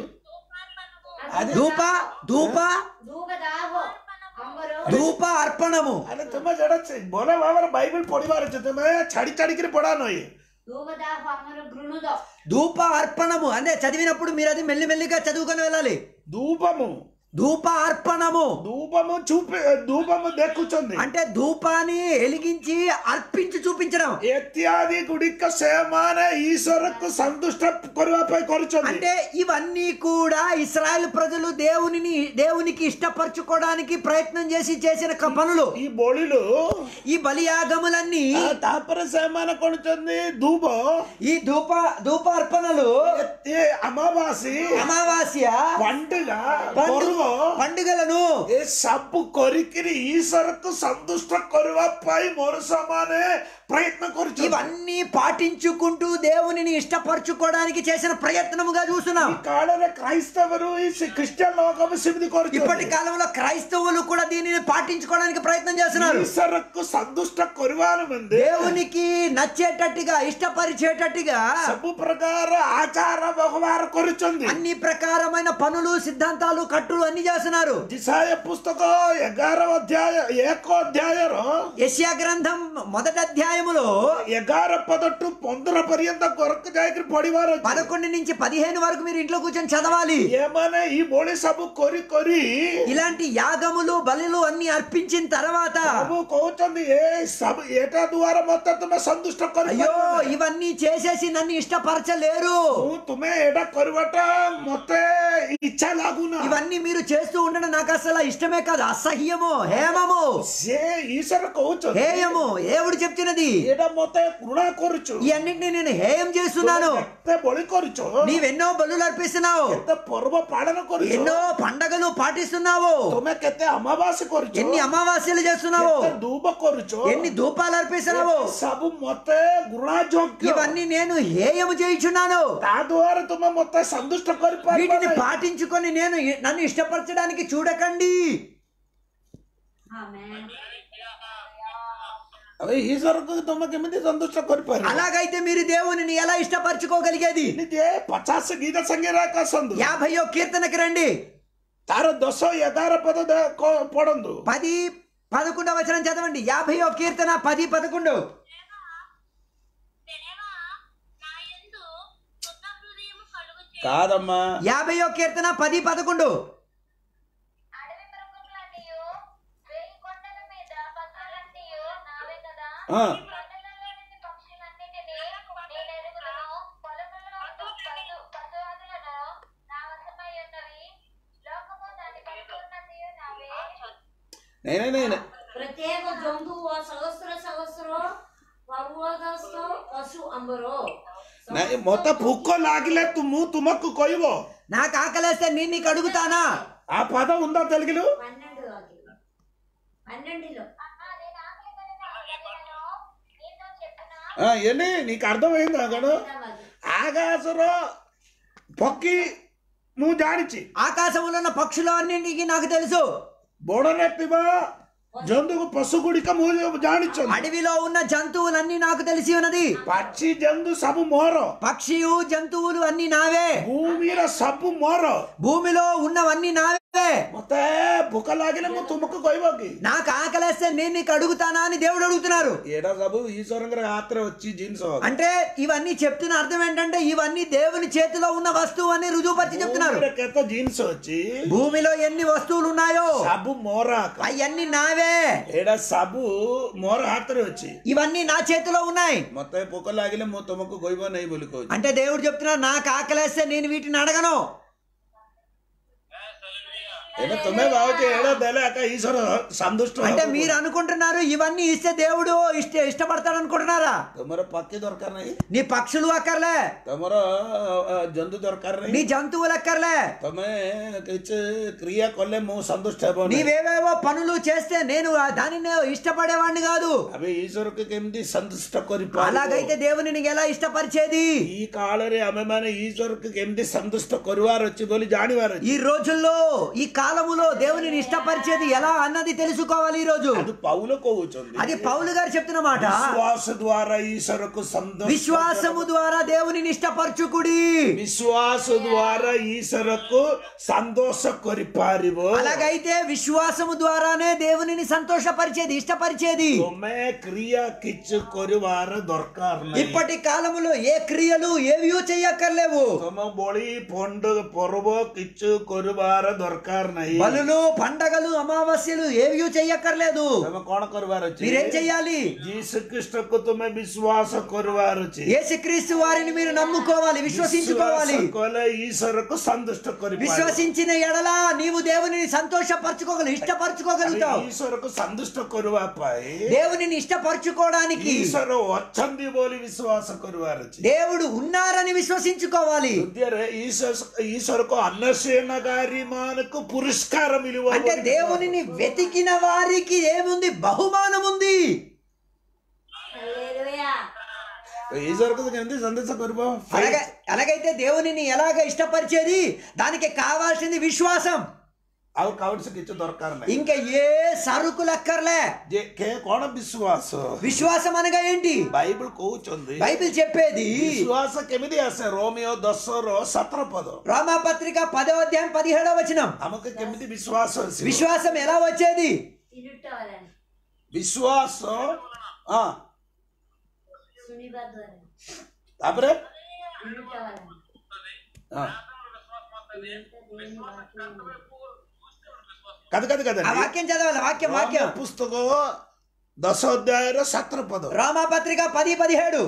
ధూప ధూప
ధూపదాహో అంబరు
ధూప అర్పణము
అరే తుమ్మ జడచ్చి బోల బాబర బైబిల్ పొడివారు తుమ్మ చడి చడికిరి పొడాను
ధూపదాహో అంబరు గృణుదో
ధూప అర్పణము అంటే చదివినప్పుడు మీరు అది మెల్లిమెల్లిగా చదువుకొని వెళ్ళాలి
ధూపము
ధూప అర్పణము
ధూపము చూపి ధూపము దెక్కుచుంది
అంటే ధూపాన్ని వెలిగించి అర్పించి చూపించడం
ఇత్యాది గుడిక సేమాన ఈశ్వరకు సంతుష్ట కొరువపై కొరుచుంది
అంటే ఇవన్నీ కూడా ఇస్రాయల్ ప్రజలు దేవునిని దేవునికి ఇష్టపరచుకోవడానికి ప్రయత్నం చేసి చేసిన క- పనులు
ఈ బోళిలు
ఈ బలియాగములన్నీ
ఆ తాపర సేమాన కొడుతుంది ధూపం
ఈ ధూప ధూప అర్పణలు
ఏ అమావాసి
అమావాస్య
పండుగ
పండు-
కొరువు
పండుగలను
ఏ సబ్బు కొరికిరి ఈశ్వరకు సంతుష్ట కొరువపై మొరసమానే ప్రయత్నం కొరుచు
ఇవన్నీ పాటించుకుంటూ దేవునిని ఇష్టపరచుకోవడానికి చేసిన ప్రయత్నముగా చూస్తున్నాం
ఈ కాలంలో క్రైస్తవులు ఈ సి- క్రిస్టియన్ లోకము సిమిది కొరుచు
ఇప్పటి కాలంలో క్రైస్తవులు కూడా దీనిని పాటించుకోవడానికి ప్రయత్నం చేస్తున్నారు
ఈశ్వరకు సంతుష్ట కొరువాను మంది
దేవునికి నచ్చేటట్టుగా ఇష్టపరిచేటట్టుగా
సబ్బు ప్రకార ఆచార వ్యవహార కొరుచుంది
అన్ని ప్రకారమైన పనులు సిద్ధాంతాలు కట్టులు అన్ని చేస్తున్నారు
దిశాయ పుస్తకం ఎగారవ అధ్యాయ ఏకో అధ్యాయరు
యెషయా గ్రంథం మొదటి అధ్యాయములో
ఎగార పదట్టు పొందర పర్యంత కొరకు జాగ్రత్త పొడివారు
పదకొండు నుంచి పదిహేను వరకు మీరు ఇంట్లో కూర్చొని చదవాలి
ఏమనే ఈ బోళి సబ్బు కొరి కొరి
ఇలాంటి యాగములు బలులు అన్ని అర్పించిన తర్వాత
సబ్బు కోచుంది ఏ సబ్ ఏటా ద్వారా మొత్తం తుమ్మె సంతుష్ట కొరి
అయ్యో ఇవన్నీ చేసేసి నన్ను ఇష్టపరచలేరు
తుమ్మె ఏటా కొరివట మొత్తం ఇచ్చా లాగునా
ఇవన్నీ మీరు చేస్తూ ఉండడం నాకు అసలు ఇష్టమే కాదు అసహ్యము హేమము
సే ఈశ్వర కోచు
హేయము ఏవుడు చెప్తున్నది
ఏటా మొత్తం కృణ కొరుచు
ఈ అన్నింటినీ నేను హేయం చేస్తున్నాను
ఎత్తే బొలి కొరుచు
నీవెన్నో బలులు అర్పిస్తున్నావు
ఎత్తే పొరవ పాడన కొరుచు
ఎన్నో పండగలు పాటిస్తున్నావు
తుమ్మె కెత్తే అమావాస్య కొరుచు
ఎన్ని అమావాస్యలు చేస్తున్నావు
ఎత్తే ధూప కొరుచు
ఎన్ని ధూపాలు అర్పిస్తున్నావు
సబు మొత్తం గుణాజోగ్యం
ఇవన్నీ నేను హేయము చేయించున్నాను
తా ద్వారా తుమ్మె మొత్తం సంతుష్ట కొరి
వీటిని పాటించుకొని నేను ఇ- నన్ను ఇష్టపరచడానికి చూడకండి
ఆమె
అవి ఈశ్వరకు తుమ్మ కిమిది సంతుష్ట కొరిపారు
అలాగైతే మీరు దేవునిని ఎలా ఇష్టపరచుకోగలిగేది
ನಿಜೆ ಪಚಾಸ್ ಗೀತ ಸಂಗೀತ ಸಂದು
యాభయో కీర్తనకి రండి
ತಾರ ದೊಸ ಎಗಾರ ಪದ ಪಡೊಂದು
పది పదకొండవ వచనం చదవండి యాభైయో కీర్తన పది పదకొండు
దేవా నా యందు కొత్త హృదయము కలుగు చేయి.
కాదమ్మా
యాభైయో కీర్తన పది పదకొండు
అడవి మృగములన్నీయు వేయి కొండల మీద పశువులన్నీయు నావే కదా
ఆ.
కొండలలో నుండి పక్షులన్నిటినీ నేను ఎరుగుదును పొలములలో ఉండు పశు పశువాదులను నా వశమై ఉన్నవి లోకము దాని పరిపూర్ణతయు నావే
నేనే నేనే
ಪ್ರತ್ಯೇಕ ಜಂತುವು ಸಹಸ್ರ ಸಹಸ್ರ ಪರ್ವತಸ್ಥ ಪಶು ಅಂಬರು
ନାଇଁ ମତେ ଭୋକ ଲାଗିଲେ ତୁମୁ ତୁମକୁ କହିବ
నాకు ఆకలేస్తే నేను నీకు అడుగుతానా
ఆ పదం ఉందా తెలుగులో
పన్నెండు వాక్యం పన్నెండులో
అమ్మా నేను ఆకలి కలిగిన హృదయమును నీతో చెప్పిన
ఆ, ఏంటి నీకు అర్థమైందా అక్కడ ఆకాశలో పక్కి నువ్వు జాడిచి
ఆకాశంలో ఉన్న పక్షులు అన్నింటికి నాకు తెలుసు
బోడనెత్తివా జంతువు పశు గుడిక నువ్వు జాడిచ్చు
అడవిలో ఉన్న జంతువులన్నీ నాకు తెలిసి ఉన్నది
పక్షి జంతు సబు మోర
పక్షియు జంతువులు అన్ని నావే
భూమిర సబ్బు మోర
భూమిలో ఉన్నవన్నీ నావే
ମତେ ଭୋକ ଲାଗିଲେ ମୁଁ ତୁମକୁ କହିବ କି
నాకు ఆకలేస్తే నేను నీకు అడుగుతానా అని దేవుడు అడుగుతున్నారు
ଏଇଟା ସବୁ ଈଶ୍ୱରଙ୍କର ହାତରେ ଅଛି ଜିନିଷ
అంటే ఇవన్నీ చెప్తున్న అర్థం ఏంటంటే ఇవన్నీ దేవుని చేతిలో ఉన్న వస్తువు అని రుజువుపరిచి చెప్తున్నారు
ଭୂମିରେ କେତେ ଜିନିଷ ଅଛି
భూమిలో ఎన్ని వస్తువులు ఉన్నాయో
ସବୁ ମୋର ହାତ
అవన్నీ నావే
ଏଇଟା ସବୁ ମୋର ହାତରେ ଅଛି
ఇవన్నీ నా చేతిలో ఉన్నాయి
ମତେ ଭୋକ ଲାଗିଲେ ମୁଁ ତୁମକୁ କହିବ ନାହିଁ ବୋଲି କହୁଛି
అంటే దేవుడు చెప్తున్నారు నాకు ఆకలేస్తే నేను వీటిని అడగను
ଏଇଟା ତୁମେ ଭାବୁଛ ଏଇଟା ଦେଲେ ଏକା ଈଶ୍ୱର ସନ୍ତୁଷ୍ଟ
అంటే
ହବ।
మీరు అనుకుంటున్నారు ఇవన్నీ ఇస్తే దేవుడు ఇష్ట ఇష్టపడతాడు అనుకుంటున్నారా
ତୁମର ପକ୍ଷୀ ଦରକାର ନାହିଁ
నీ పక్షులు అక్కర్లే
ତମର ଅ, ଜନ୍ତୁ ଦରକାର
నీ
ନାହିଁ
జంతువులు అక్కర్లే
ତମେ କିଛି କ୍ରିୟା କଲେ ମୁଁ ସନ୍ତୁଷ୍ଟ ହେବ ନାହିଁ
నీవేవేవో పనులు చేస్తే నేను ఆ దానిని ఇష్టపడేవాడిని కాదు
ଆମେ ଈଶ୍ୱରକୁ କେମିତି ସନ୍ତୁଷ୍ଟ କରିପାରିବୁ
అలాగైతే దేవుని నీకు ఎలా ఇష్టపరిచేది
ఈ కాଳରେ ଆମେ ମାନେ ଈଶ୍ୱରକୁ କେମିତି ସନ୍ତୁଷ୍ଟ କରିବାର ଅଛି ବୋଲି ଜାଣିବାର ଅଛି
ఈ రోజుల్లో ఈ కాలములో దేవునిని ఇష్టపరిచేది ఎలా అన్నది తెలుసుకోవాలి ఈ రోజు
అది పౌలు కହୁଛନ୍ତି
అది పౌలు గారు చెప్తున్న మాట
విశ్వాస ద్వారా ఈశ్వరకు సంతోష
విశ్వాసము ద్వారా దేవునిని ఇష్టపరచుకుడి
విశ్వాస ద్వారా ఈశ్వరకు సంతోష కొరిపారిବ
అలాగైతే విశ్వాసము ద్వారానే దేవునిని సంతోషపరిచేది ఇష్టపరిచేది
ତୁମେ କ୍ରିୟା କିଛି କରିବାର ଦରକାର ନାହିଁ
ఇప్పటి కాలములో ఏ క్రియలు ఏవియో చెయ్యక్కర్లేవు
ତୁମ ବଳି ପଣ୍ଡ ପର୍ବ କିଛି କରିବାର ଦରକାର ନାହିଁ
బలులు పండగలు అమావాస్యలు ఏవియో చెయ్యక్కర్లేదు
ତମେ କଣ କରିବାର ଅଛି
మీరేం చెయ్యాలి
ଯୀଶୁ ଖ୍ରୀଷ୍ଟକୁ ତୁମେ ବିଶ୍ୱାସ କରିବାର ଅଛି
యేసుక్రీస్తు వారిని మీరు నమ్ముకోవాలి విశ్వసించుకోవాలి
ବିଶ୍ୱାସ କଲେ ଈଶ୍ୱରକୁ ସନ୍ତୁଷ୍ଟ କରିପାରିବ
విశ్వసించిన ఎడల నీవు దేవునిని సంతోషపరచుకోగలవు ఇష్టపరచుకోగలుగుతావు
ଈଶ୍ୱରକୁ ସନ୍ତୁଷ୍ଟ କରିବା ପାଇଁ
దేవునిని ఇష్టపరచుకోవడానికి
ଈଶ୍ୱର ଅଛନ୍ତି ବୋଲି ବିଶ୍ୱାସ କରିବାର ଅଛି
దేవుడు ఉన్నారని విశ్వసించుకోవాలి
ଦ୍ୱିତୀୟରେ ଈଶ୍ୱର- ଈଶ୍ୱରକୁ ଅନ୍ୱେଷଣକାରୀ ମାନଙ୍କୁ ପୁରସ୍କାର ମିଳିବ
అంటే
ବୋଲି
దేవునిని వెతికిన వారికి ఏముంది బహుమానం ఉంది
హల్లెలూయా
ଈଶ୍ୱରକୁ କେମିତି ସନ୍ଦେଶ କରିବ
అలాగే అలాగైతే దేవునిని ఎలాగ ఇష్టపరిచేది దానికి కావాల్సింది విశ్వాసం
ଆଉ କାଉଠି କିଛି ଦରକାର ନାହିଁ
ఇంకా ఏ సరుకులు అక్కర్లే
ଯେ କେ କଣ ବିଶ୍ୱାସ
విశ్వాసం అనగా ఏంటి
ବାଇବଲ କହୁଛନ୍ତି
బైబిల్ చెప్పేది
ବିଶ୍ୱାସ କେମିତି ଆସେ ରୋମିଓ ଦଶର ସତର ପଦ
రోమాపత్రిక పదో అధ్యాయం పదిహేడవ వచనం
ଆମକୁ କେମିତି ବିଶ୍ୱାସ ଆସିବ
విశ్వాసం ఎలా వచ్చేది
తినుట వలన
ବିଶ୍ୱାସ ହଁ
సునిబా ద్వారా
ତାପରେ
తినుట వలన
ହଁ
దేవుని వాక్యం
କାଦ କାଦ କାଦ
ఆ వాక్యం చదవాలి వాక్యం వాక్యం
పుస్తକ ଦଶ ଅଧ୍ୟାୟର ସତର ପଦ
రోమాపత్రిక పది పదిహేడు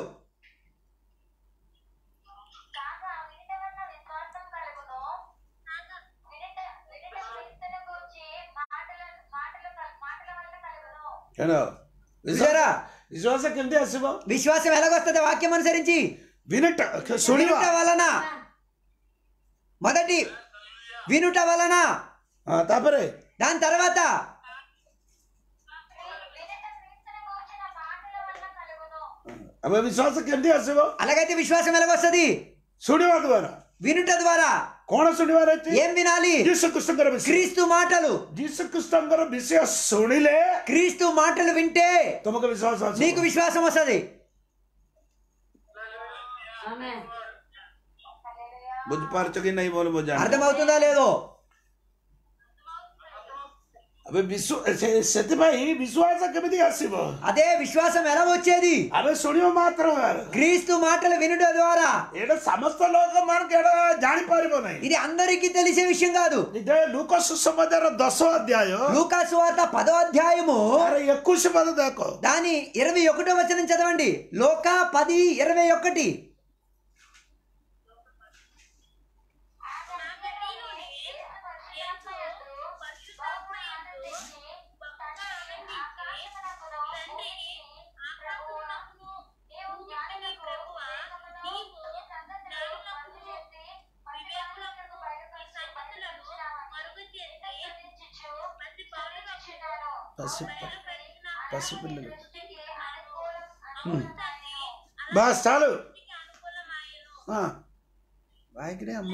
కాగా వినుట వలన విశ్వాసం కలుగును వినుట వినుట క్రీస్తును గూర్చి మాటల మాటలు కల్- మాటల వల్ల కలుగును
କେଣ
చూసారా
ବିଶ୍ୱାସ କେମିତି ଆସିବ
విశ్వాసం ఎలాగొస్తుంది వాక్యం అనుసరించి
ବିନଟ ଶୁଣିବ
వినుట వలన మొదటి వినుట వలన
ହଁ ତାପରେ
దాని తర్వాత
వినుట క్రీస్తును గూర్చిన మాటల వల్ల కలుగును
ଆମେ ବିଶ୍ୱାସ କେମିତି ଆସିବ
అలాగైతే విశ్వాసం ఎలాగొస్తుంది
ଶୁଣିବା ଦ୍ୱାରା
వినుట ద్వారా
କଣ ଶୁଣିବାର ଅଛି
ఏం వినాలి
ଯୀଶୁ କୃଷ୍ଣଙ୍କର ବିଷୟ
క్రీస్తు మాటలు
ଯୀଶୁ କୃଷ୍ଣଙ୍କର ବିଷୟ ଶୁଣିଲେ
క్రీస్తు మాటలు వింటే
ତମକୁ ବିଶ୍ୱାସ ଆସିବ
నీకు విశ్వాసం వస్తుంది
ఆమేన్
ବୁଝିପାରୁଛ କି ନାଇଁ ବୋଲି ମୁଁ ଜାଣି
అర్థమవుతుందా లేదో
ଏବେ ବିଶ୍ଵ ସେ- ସେଥିପାଇଁ ବିଶ୍ୱାସ କେମିତି ଆସିବ
అదే విశ్వాసం ఎలా వచ్చేది
ଆମେ ଶୁଣିବ ମାତ୍ର
క్రీస్తు మాటలు వినుట ద్వారా
ଏଇଟା ସମସ୍ତ ଲୋକମାନଙ୍କୁ ଏଇଟା ଜାଣିପାରିବ ନାହିଁ
ఇది అందరికీ తెలిసే విషయం కాదు
ନିଜ ଲୁକ ସୁସମାଚାର ଦଶ ଅଧ୍ୟାୟ
లూకాసు వార్త పదో అధ్యాయము
ତାର ଏକୋଇଶ ପଦ ଦେଖ
దాని ఇరవై ఒకటో వచనం చదవండి లోక పది ఇరవై ఒకటి
పసి పసిపిల్లలు ବାସ୍ ଚାଲୁ ହଁ ବାଇକ୍ରେ ଆମ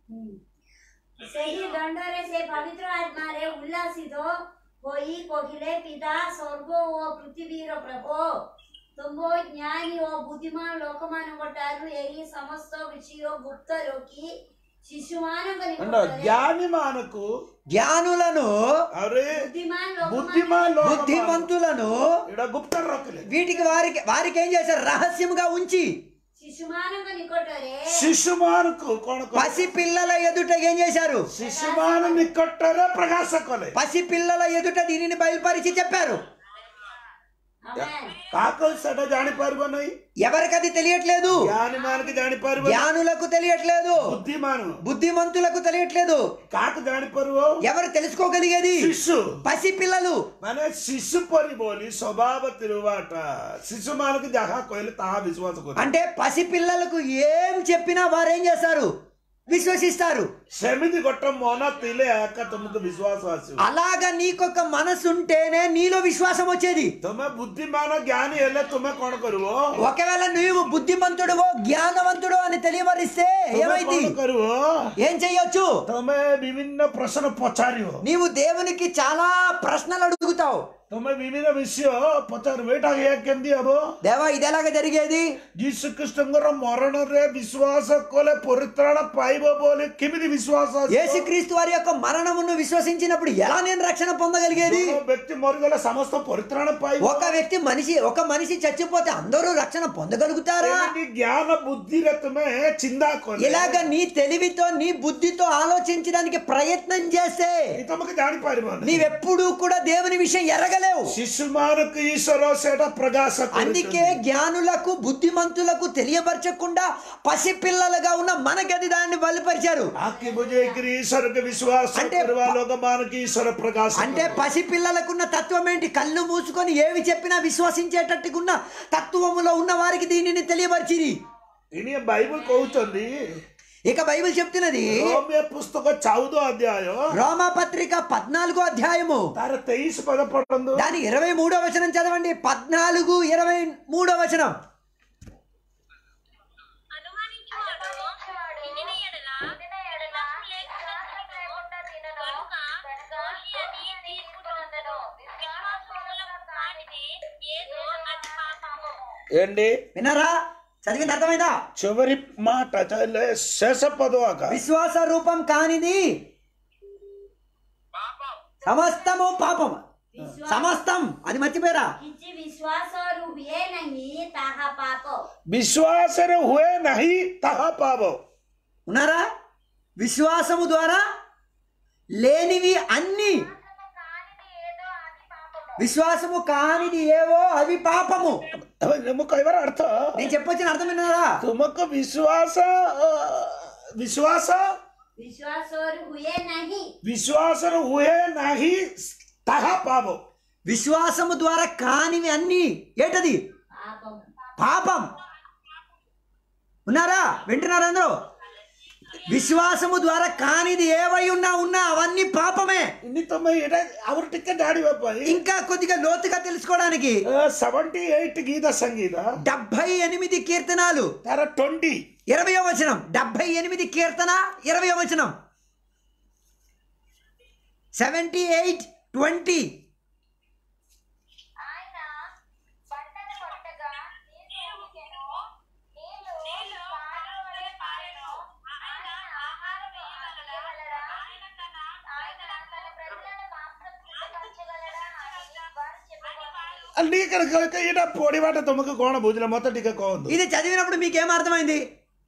ସେହି ଦଣ୍ଡରେ ସେ ପବିତ୍ର ଆତ୍ମାରେ ଉଲ୍ଲାସିତ ହୋଇ କହିଲେ ପିତା ସ୍ୱର୍ଗ ଓ ପୃଥିବୀର ପ୍ରଭୁ ତୁମ ଜ୍ଞାନୀ ଓ ବୁଦ୍ଧିମାନ ଲୋକମାନଙ୍କ ଠାରୁ ଏହି ସମସ୍ତ ବିଷୟ ଗୁପ୍ତ ରଖି ଶିଶୁମାନଙ୍କ
అండ్
ନିକଟରେ
జ్ఞాని మనకు
జ్ఞానులను
అరే
ବୁଦ୍ଧିମାନ
బుద్ధిమాన్
ଲୋକମାନେ
బుద్ధిమంతులను
ఇక్కడ గుప్త రొక్కలే
వీటికి వారికి వారికి ఏం చేశారు రహస్యముగా ఉంచి
ଶିଶୁମାନଙ୍କ ନିକଟରେ
ଶିଶୁମାନଙ୍କୁ କଣ କଲେ
పసి పిల్లల ఎదుట ఏం చేశారు
ଶିଶୁମାନ ନିକଟରେ ପ୍ରକାଶ କଲେ
పసి పిల్లల ఎదుట దీనిని బయలుపరిచి చెప్పారు
ଆମେନ୍
କାହାକୁ ସେଟା ଜାଣିପାରିବ ନାହିଁ
ఎవరికి అది తెలియట్లేదు
ଜ୍ଞାନୀ ମାନଙ୍କୁ ଜାଣିପାରିବ
జ్ఞానులకు తెలియట్లేదు
ବୁଦ୍ଧିମାନ
బుద్ధిమంతులకు తెలియట్లేదు
କାହାକୁ ଜାଣିପାରିବ
ఎవరు తెలుసుకోగలిగేది
ଶିଶୁ
పసి పిల్లలు
ମାନେ ଶିଶୁ ପରି ବୋଲି ସ୍ୱଭାବ ତିରୁବାଟା ଶିଶୁମାନଙ୍କୁ ଯାହା କହିଲେ ତାହା ବିଶ୍ୱାସ କରେ
అంటే పసి పిల్లలకు ఏం చెప్పినా వారు ఏం చేస్తారు విశ్వసిస్తారు
ସେମିତି ଗୋଟେ ମନ ଥିଲେ ଏକା ତୁମକୁ ବିଶ୍ୱାସ ଆସିବ
అలాగా నీకొక మనసు ఉంటేనే నీలో విశ్వాసం వచ్చేది
ତୁମେ ବୁଦ୍ଧିମାନ ଜ୍ଞାନୀ ହେଲେ ତୁମେ କଣ କରିବ
ఒకవేళ నువ్వు బుద్ధిమంతుడువో జ్ఞానవంతుడు అని తెలియవరిస్తే
ତୁମେ
ఏమైంది
କଣ କରିବ
ఏం చెయ్యొచ్చు
ତମେ ବିଭିନ୍ନ ପ୍ରଶ୍ନ ପଚାରିବ
నీవు దేవునికి చాలా ప్రశ్నలు అడుగుతావు
ତମେ ବିଭିନ୍ନ ବିଷୟ ପଚାରିବ ଏଇଟା ଏ କେମିତି ହବ
దేవా ఇది ఎలాగ జరిగేది
ଯୀଶୁ ଖ୍ରୀଷ୍ଟଙ୍କର ମରଣରେ ବିଶ୍ୱାସ କଲେ ପରିତ୍ରାଣ ପାଇବ ବୋଲି କେମିତି ବିଶ୍ୱାସ ଆସିବ?
యేసుక్రీస్తు వారి యొక్క మరణమును విశ్వసించినప్పుడు ఎలా నేను రక్షణ పొందగలిగేది
ଜଣେ ବ୍ୟକ୍ତି ମରିଗଲେ ସମସ୍ତ ପରିତ୍ରାଣ ପାଇବ
ఒక వ్యక్తి మనిషి ఒక మనిషి చచ్చిపోతే అందరూ రక్షణ పొందగలుగుతారా
ଏମିତି ଜ୍ଞାନ ବୁଦ୍ଧିରେ ତୁମେ ଚିନ୍ତା କଲେ
ఇలాగ నీ తెలివితో నీ బుద్ధితో ఆలోచించడానికి ప్రయత్నం చేస్తే
ଏ ତମକୁ ଜାଣିପାରିବନି
నీవెప్పుడూ కూడా దేవుని విషయం ఎరగలేవు
ଶିଶୁମାନଙ୍କୁ ଈଶ୍ୱର ସେଇଟା ପ୍ରକାଶ
అందుకే
କରୁଛନ୍ତି।
జ్ఞానులకు బుద్ధిమంతులకు తెలియపరచకుండా పసిపిల్లలుగా ఉన్న మనకది దాన్ని బలిపరిచారు
ଆଖି ବୁଝେଇକିରି ଈଶ୍ୱରକୁ ବିଶ୍ୱାସ
అంటే
କରିବା ଲୋକମାନଙ୍କୁ ଈଶ୍ୱର ପ୍ରକାଶ
అంటే
କରିବେ।
పసిపిల్లలకున్న తత్వం ఏంటి కళ్ళు మూసుకొని ఏవి చెప్పినా విశ్వసించేటట్టుకున్న తత్వములో ఉన్న వారికి దీనిని తెలియపరిచిరి
ଇନି ବାଇବଲ କହୁଛନ୍ତି
ఇక బైబిల్ చెప్తున్నది
ରୋମିଓ పుస్తକ ଚଉଦ ଅଧ୍ୟାୟ
రోమా పత్రిక పద్నాలుగో అధ్యాయము
ତାର ତେଇଶ ପଦ ପଢନ୍ତୁ
దాని ఇరవై మూడో వచనం చదవండి పద్నాలుగు ఇరవై మూడో వచనం
అనుమానించువాడు నిండిన ఎడల తప్పు లేకుండా తినను. కనుక దోషి అని తీర్పు పొందను. విశ్వాసములకు కానిది ఏదో అది పాపము.
ఏంటి
విన్నారా చదివింది అర్థమైందా
చివరి మాట చదివే శేష పదవాక
విశ్వాస రూపం కానిది
పాపం
సమస్తము పాపం
ବିଶ୍ୱାସ
సమస్తం అది మర్చిపోయారా
କିଛି ବିଶ୍ୱାସରୁ ହୁଏ ନାହିଁ ତାହା ପାପ
ବିଶ୍ୱାସରେ ହୁଏ ନାହିଁ ତାହା ପାପ
ఉన్నారా విశ్వాసము ద్వారా లేనివి అన్ని విశ్వాసము కానిది ఏవో అవి పాపము
ଏବେ ମୁଁ କହିବାର ଅର୍ଥ
నేను చెప్పొచ్చిన అర్థం విన్నారా
ତୁମକୁ ବିଶ୍ୱାସ ଅ, ବିଶ୍ୱାସ
ବିଶ୍ୱାସରୁ ହୁଏ ନାହିଁ
ବିଶ୍ୱାସରେ ହୁଏ ନାହିଁ ତାହା ପାପ
విశ్వాసము ద్వారా కానివి అన్ని ఏంటది
పాపం
పాపం ఉన్నారా వింటున్నారా అందరూ విశ్వాసము ద్వారా కానిది ఏవై ఉన్నా ఉన్నా అవన్నీ పాపమే
ఇన్ని తొమ్మిది ଏଇଟା ଆହୁରି ଟିକେ ଜାଣିବା ପାଇଁ
ఇంకా కొద్దిగా లోతుగా తెలుసుకోవడానికి
సెవెంటీ ఎయిట్ గీత సంగీత
డెబ్బై ఎనిమిది కీర్తనాలు
ତାର ట్వంటీ
ఇరవయో వచనం డెబ్బై ఎనిమిది కీర్తన ఇరవయో వచనం సెవెంటీ ఎయిట్ ట్వంటీ
ఆయన పంటను కొట్టగా నీరు ఊగెను, నీళ్లు పారవలె పారెను. ఆయన ఆహారం ఇయ్యగలడా? ఆయన తన ప్రజలను మాంసం తినగా
ಅಲ್ಲಿ ಈಟ ಪೋಡಿ ಬಾಟ ತುಮಕ ಕೋಣ ಬೂಜಿಲ ಮೊತ್ತ ಟಿಕ ಕೋಂದು
ఇది చదివినప్పుడు మీకేం అర్థమైంది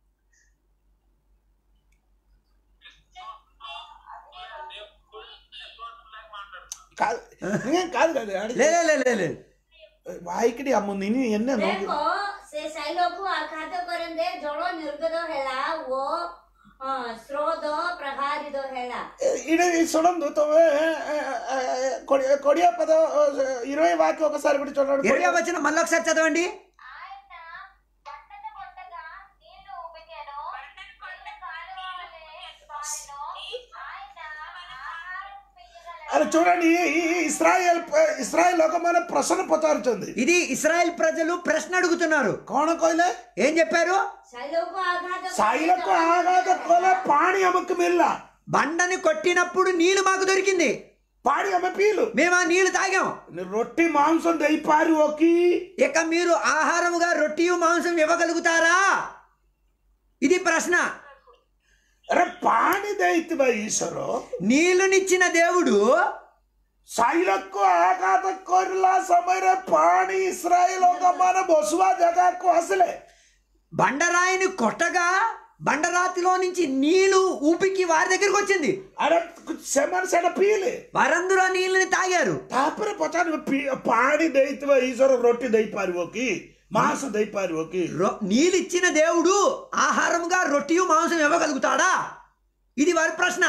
కాదు ఇంకేం కాదు కదా
లే లే, లే లే లే
వాయికిడి అమ్ము నిన్ను ఎన్నే నోకి
ଦେଖ ସେ ସାଇଲକୁ ଆଘାତ କରନ୍ତେ ଜଳ ନିର୍ଗତ ହେଲା ଓ ଅ, ସ୍ରୋତ ପ୍ରହାରିତ ହେଲା
ఇది చూడండి తొమ్మిది కొడియా పద ఇరవై వాక్యం ఒకసారి కూడా చూడండి
ఇరవై వచ్చిన మళ్ళీ ఒకసారి చదవండి
ఆయన పంటను కొట్టగా నీళ్లు ఉబికెను నీళ్లు కాలువలే పారెను ఆయన ఆహారం పీయగలడు
అది చూడండి ఈ ఈ ఇస్రాయల్ ఇస్రాయల్ ఒక మన ప్రశ్న పతారుతుంది
ఇది ఇస్రాయెల్ ప్రజలు ప్రశ్న అడుగుతున్నారు
కోణ కోయిలే
ఏం చెప్పారు
ସାଇଲକୁ ଆଘାତ
సాయిలకు ఆగాద కోలే పాణి అమ్మకు మిల్ల
బండని కొట్టినప్పుడు నీళ్లు మాకు దొరికింది
పాడి అమ్మ పీలు
మేము ఆ నీళ్లు తాగాం
రొట్టి మాంసం దయి పారి ఓకి
ఇక మీరు ఆహారముగా రొట్టియు మాంసం ఇవ్వగలుగుతారా ఇది ప్రశ్న
అరే పాణి దయిత్వ ఈశ్వరు
నీళ్లునిచ్చిన దేవుడు
ସାଇଲକୁ ଆଘାତ କରିଲା ସମୟରେ ପାଣି ଇସ୍ରାଏଲ ଲୋକମାନେ ବସୁଆ ଜାଗାକୁ ଆସିଲେ
బండరాయిని కొట్టగా బండరాతిలో నుంచి నీళ్లు ఊపికి వారి దగ్గరికి వచ్చింది
ଆରେ ସେମାନେ ସେଟା ପିଇଲେ
వారందరూ ఆ నీళ్ళని తాగారు
ତାପରେ ପଚାରିବେ ପି- ପାଣି ଦେଇଥିବା ଈଶ୍ୱର ରୋଟି ଦେଇପାରିବ କି ମାଂସ ଦେଇପାରିବ କି
రొ- నీళ్ళు ఇచ్చిన దేవుడు ఆహారముగా రొట్టియు మాంసం ఇవ్వగలుగుతాడా ఇది వారి ప్రశ్న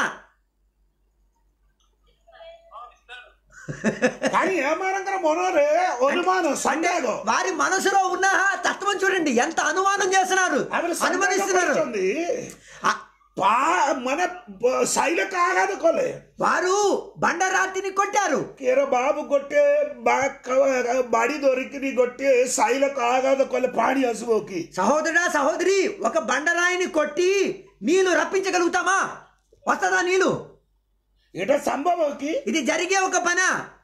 కానీ ఏమానంగా మନରେ అనుమానం
అంటే
సందేహం
వారి మనసులో ఉన్న తత్వం చూడండి ఎంత అనుమానం చేస్తున్నారు
ఆమె
అనుమానిస్తున్నారు
సందేహపడుతుంది.
ఆ,
పా మన బ- శైలకు ఆగాదు కొలే
వారు బండరాతిని కొట్టారు
కేర బాబు కొట్టే బా- క- బాడి దొరికి కొట్టే శైలకు ఆగాదు కొలే పాణి అసుబోకి
సహోదరుడా సహోదరి ఒక బండరాయిని కొట్టి నీళ్లు రప్పించగలుగుతామా వస్తుందా నీళ్లు
ఎట సంభవకి
ఇది జరిగే ఒక పనా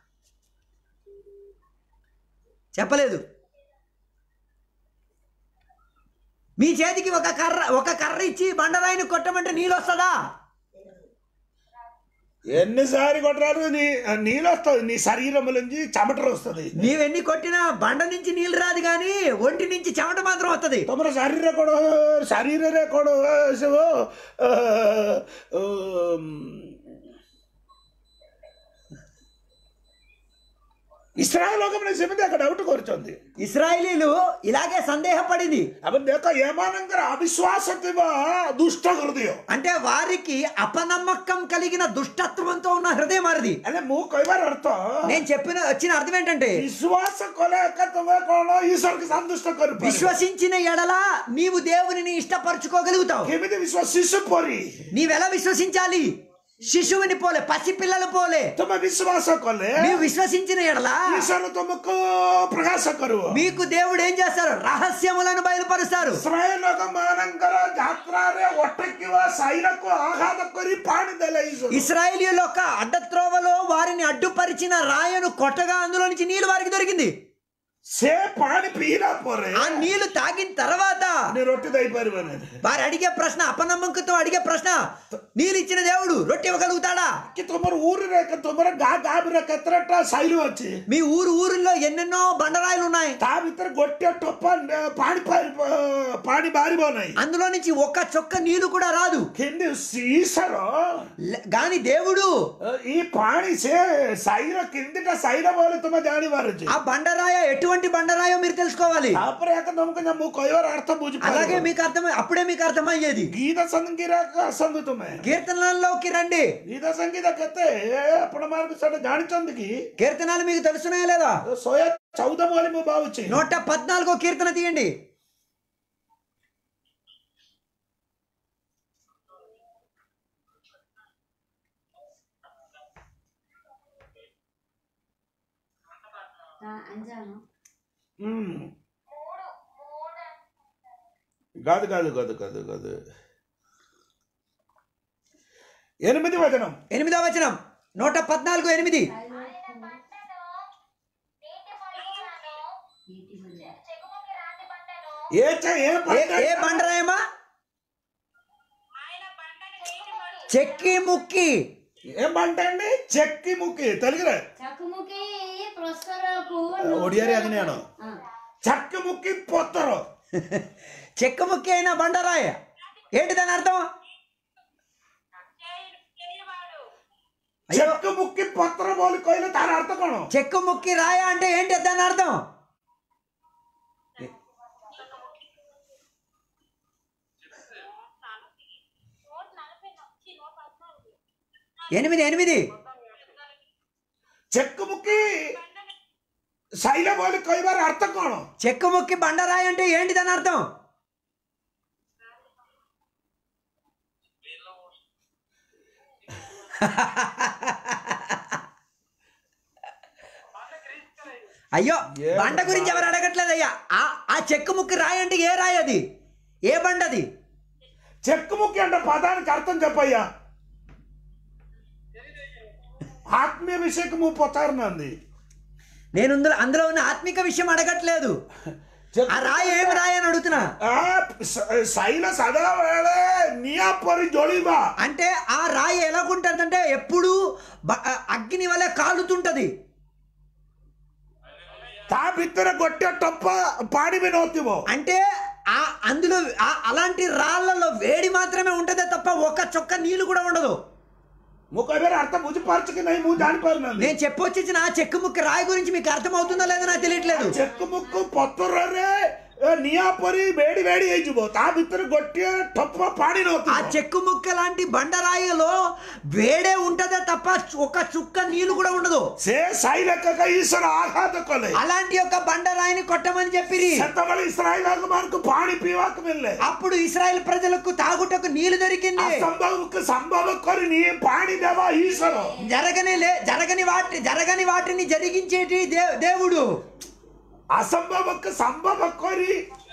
చెప్పలేదు మీ చేతికి ఒక కర్ర ఒక కర్ర ఇచ్చి బండరాయిని కొట్టమంటే నీళ్ళు వస్తుందా
ఎన్నిసారి కొట్టారు నీ నీళ్ళు వస్తుంది నీ శరీరం నుంచి చెమటలు వస్తుంది
నీవెన్ని కొట్టినా బండ నుంచి నీళ్ళు రాదు కానీ ఒంటి నుంచి చెమట మాత్రం వస్తుంది
ତମର ଶରୀର କ'ଣ ଶରୀରରେ କ'ଣ ସବୁ ଅ, ଉମ୍, ଇସ୍ରାଏଲ ଲୋକମାନେ ସେମିତି ଏକ ଡାଉଟ୍ କରୁଛନ୍ତି
ఇస్రాయేలీలు ఇలాగే సందేహపడింది
ଆମେ ଦେଖ ଏମାନଙ୍କର ଅବିଶ୍ୱାସ ଥିବା ଦୁଷ୍ଟ ହୃଦୟ
అంటే వారికి అపనమ్మకం కలిగిన దుష్టత్వంతో ఉన్న హృదయం వారిది
ହେଲେ ମୁଁ କହିବାର ଅର୍ଥ
నేను చెప్పిన వచ్చిన అర్థం ఏంటంటే
ବିଶ୍ୱାସ କଲେ ଏକା ତମେ କ'ଣ ଈଶ୍ୱରକୁ ସନ୍ତୁଷ୍ଟ କରିପାରିବ
విశ్వసించిన ఎడల నీవు దేవునిని ఇష్టపరచుకోగలుగుతావు
କେମିତି ବିଶ୍ୱାସ ଶିଶୁ ପରି
నీవెలా విశ్వసించాలి శిశువుని పోలే పసి పిల్లల పోలే
ତମେ ବିଶ୍ୱାସ କଲେ
నీవు విశ్వసించిన ఎడల
ଈଶ୍ୱର ତମକୁ ପ୍ରକାଶ କରିବ
మీకు దేవుడు ఏం చేస్తారు రహస్యములను బయలుపరుస్తారు
ଇସ୍ରାଏଲ ଲୋକମାନଙ୍କର ଯାତ୍ରାରେ ଅଟକିବା ସାଇରକୁ ଆଘାତ କରି ପାଣି ଦେଲେ ଈଶ୍ୱର
ఇస్రాయేలీయుల యొక్క అడ్డత్రోవలో వారిని అడ్డుపరిచిన రాయను కొట్టగా అందులో నుంచి నీళ్లు వారికి దొరికింది
ସେ ପାଣି ପିଇଲା ପରେ
ఆ నీళ్లు తాగిన తర్వాత
నీ రొట్టి ଦେଇପାରିବନି
వారు అడిగే ప్రశ్న అపనమ్మకంతో అడిగే ప్రశ్న నీళ్ళు ఇచ్చిన దేవుడు రొట్టె ఇవ్వగలుగుతాడా
କି ତୁମର ఊరిରେ ତୁମର ଗାଁ ଗାଁରେ କେତେଟା ସାଇଲ ଅଛି
మీ ఊరు ఊరిలో ఎన్నెన్నో బండరాయిలు ఉన్నాయి
ତା ଭିତରେ ଗୋଟିଏ ଟୋପା ପାଣି ପାରି- ପାଣି ବାହାରିବ ନାହିଁ
అందులో నుంచి ఒక్క చొక్క నీళ్లు కూడా రాదు
କିନ୍ତୁ ଈଶ୍ୱର
లే- గాని దేవుడు
ఈ ପାଣି ସେ ସାଇର କେମିତିଟା ସାଇର ବୋଲି ତୁମେ ଜାଣିପାରୁଛି
ఆ బండరాయ ఎటువంటి బండరాయో మీరు తెలుసుకోవాలి
ତାପରେ ଏକ ତମକୁ ନା ମୁଁ କହିବାର ଅର୍ଥ
అలాగే
ବୁଝିପାରିବ
మీకు అర్థమై అప్పుడే మీకు అర్థమయ్యేది
ଗୀତ ସଙ୍ଗୀତ ଆସନ୍ତୁ ତୁମେ
కీర్తనల్లోకి రండి
ଗୀତ ସଙ୍ଗୀତ କେତେ ଆପଣ ମାନଙ୍କୁ ସେଟା ଜାଣିଛନ୍ତି କି
కీర్తనాలు మీకు తెలుసున్నాయా లేదా
ଶହେ ଚଉଦ ବୋଲି ମୁଁ ଭାବୁଛି
నూట పద్నాలుగో కీర్తన తీయండి
ତା- అంజాను
ఉమ్.
మూడు మూడు
కాదు కాదు కాదు కాదు కాదు ఎనిమిది వచనం
ఎనిమిదో వచనం నూట పద్నాలుగు ఎనిమిది
ఆయన పంటను నీటి మడుగులను
నీటి వల్ల
చెగుముకి రాని పంటను
ఏ చ- ఏ
ఏ
పంట
ఏ బండరాయమా
ఆయన పంటను నీటి మడుగు
చెక్కి ముక్కి
ఏం పంట అండి చెక్కి ముక్కి తెలుగులే
చకుముకి ପସ୍ତରକୁ
ଓଡ଼ିଆରେ അങ്ങനെയാണോ
ହଁ।
చక్కముక్కి పొత్తరు
చెక్క ముక్కి అయిన బండరాయ ఏంటి దాని అర్థం
చేయవాడు
అయ్యో
చెక్కముక్కి పొత్తరు బోలి କହିଲେ ତାର ଅର୍ଥ କ'ଣ
చెక్కు ముక్కి రాయ అంటే ఏంటి దాని అర్థం
నూట నలభై నుంచి నూట పద్నాలుగు
ఎనిమిది ఎనిమిది
చెక్కముక్కి శైల బోలి କହିବାର ଅର୍ଥ କ'ଣ
చెక్కు ముక్కి బండరాయ అంటే ఏంటి దాని అర్థం అయ్యో
ఏ
బండ గురించి ఎవరు అడగట్లేదు అయ్యా ఆ ఆ చెక్కు ముక్కి రాయి అంటే ఏ రాయి అది ఏ బండ అది
చెక్కుముక్కి అంటే పదానికి అర్థం చెప్పయ్యా ఆత్మీయ విషయకు పొత్తారునంది
నేను అందులో అందులో ఉన్న ఆత్మిక విషయం అడగట్లేదు ఆ రాయి ఏమి రాయి అని అడుగుతున్నా
ಆ ಸ- ಶೈಲ ಸದಾ ವೇಳೆ ನಿಯಾ ಪರಿ ಜೊಳಿಬಾ
అంటే ఆ రాయి ఎలాగుంటుందంటే ఎప్పుడు బ- అగ్ని వల్ల కాలుతుంటది
తా భిత్తర గొట్టె టొప్ప పాడి వినోతివో
అంటే ఆ అందులో ఆ- అలాంటి రాళ్ళలో వేడి మాత్రమే ఉంటదే తప్ప ఒక్క చొక్క నీళ్లు కూడా ఉండదు
ముఖ అర్థం బుజిపార్చుకి నై మూ జానిపారునంది
నేను చెప్పొచ్చిన ఆ చెక్కు ముక్క రాయి గురించి మీకు అర్థమవుతుందో లేదో నాకు తెలియట్లేదు
చెక్కు ముక్కు పొత్తుర్రే నియా పరి వేడి వేడి ହେଇଯିବ ତା ଭିତରେ ଗୋଟିଏ ଠପ ପାଣି
ఆ
ନଥିବ
చెక్కు ముక్క లాంటి బండరాయిలో వేడే ఉంటదే తప్ప ఒక చుక్క నీళ్లు కూడా ఉండదు
ସେ ସାଇ ଲେଖକ ଈଶ୍ୱର ଆଘାତ କଲେ
అలాంటి ఒక బండరాయిని కొట్టమని చెప్పిరి
ସେତେବେଳେ ଇସ୍ରାଏଲ ମାନଙ୍କୁ ପାଣି ପିଇବାକୁ ମିଳିଲେ
అప్పుడు ఇస్రాయేల్ ప్రజలకు తాగుటకు నీళ్లు దొరికింది
అసంభవకు సంభవ କରି నీ పాଣି ଦେବା ଈଶ୍ୱର
జరగని లే జరగని వాటి జరగని వాటిని జరిగించేటి దే- దేవుడు
ଅସମ୍ଭବକୁ ସମ୍ଭବ କରି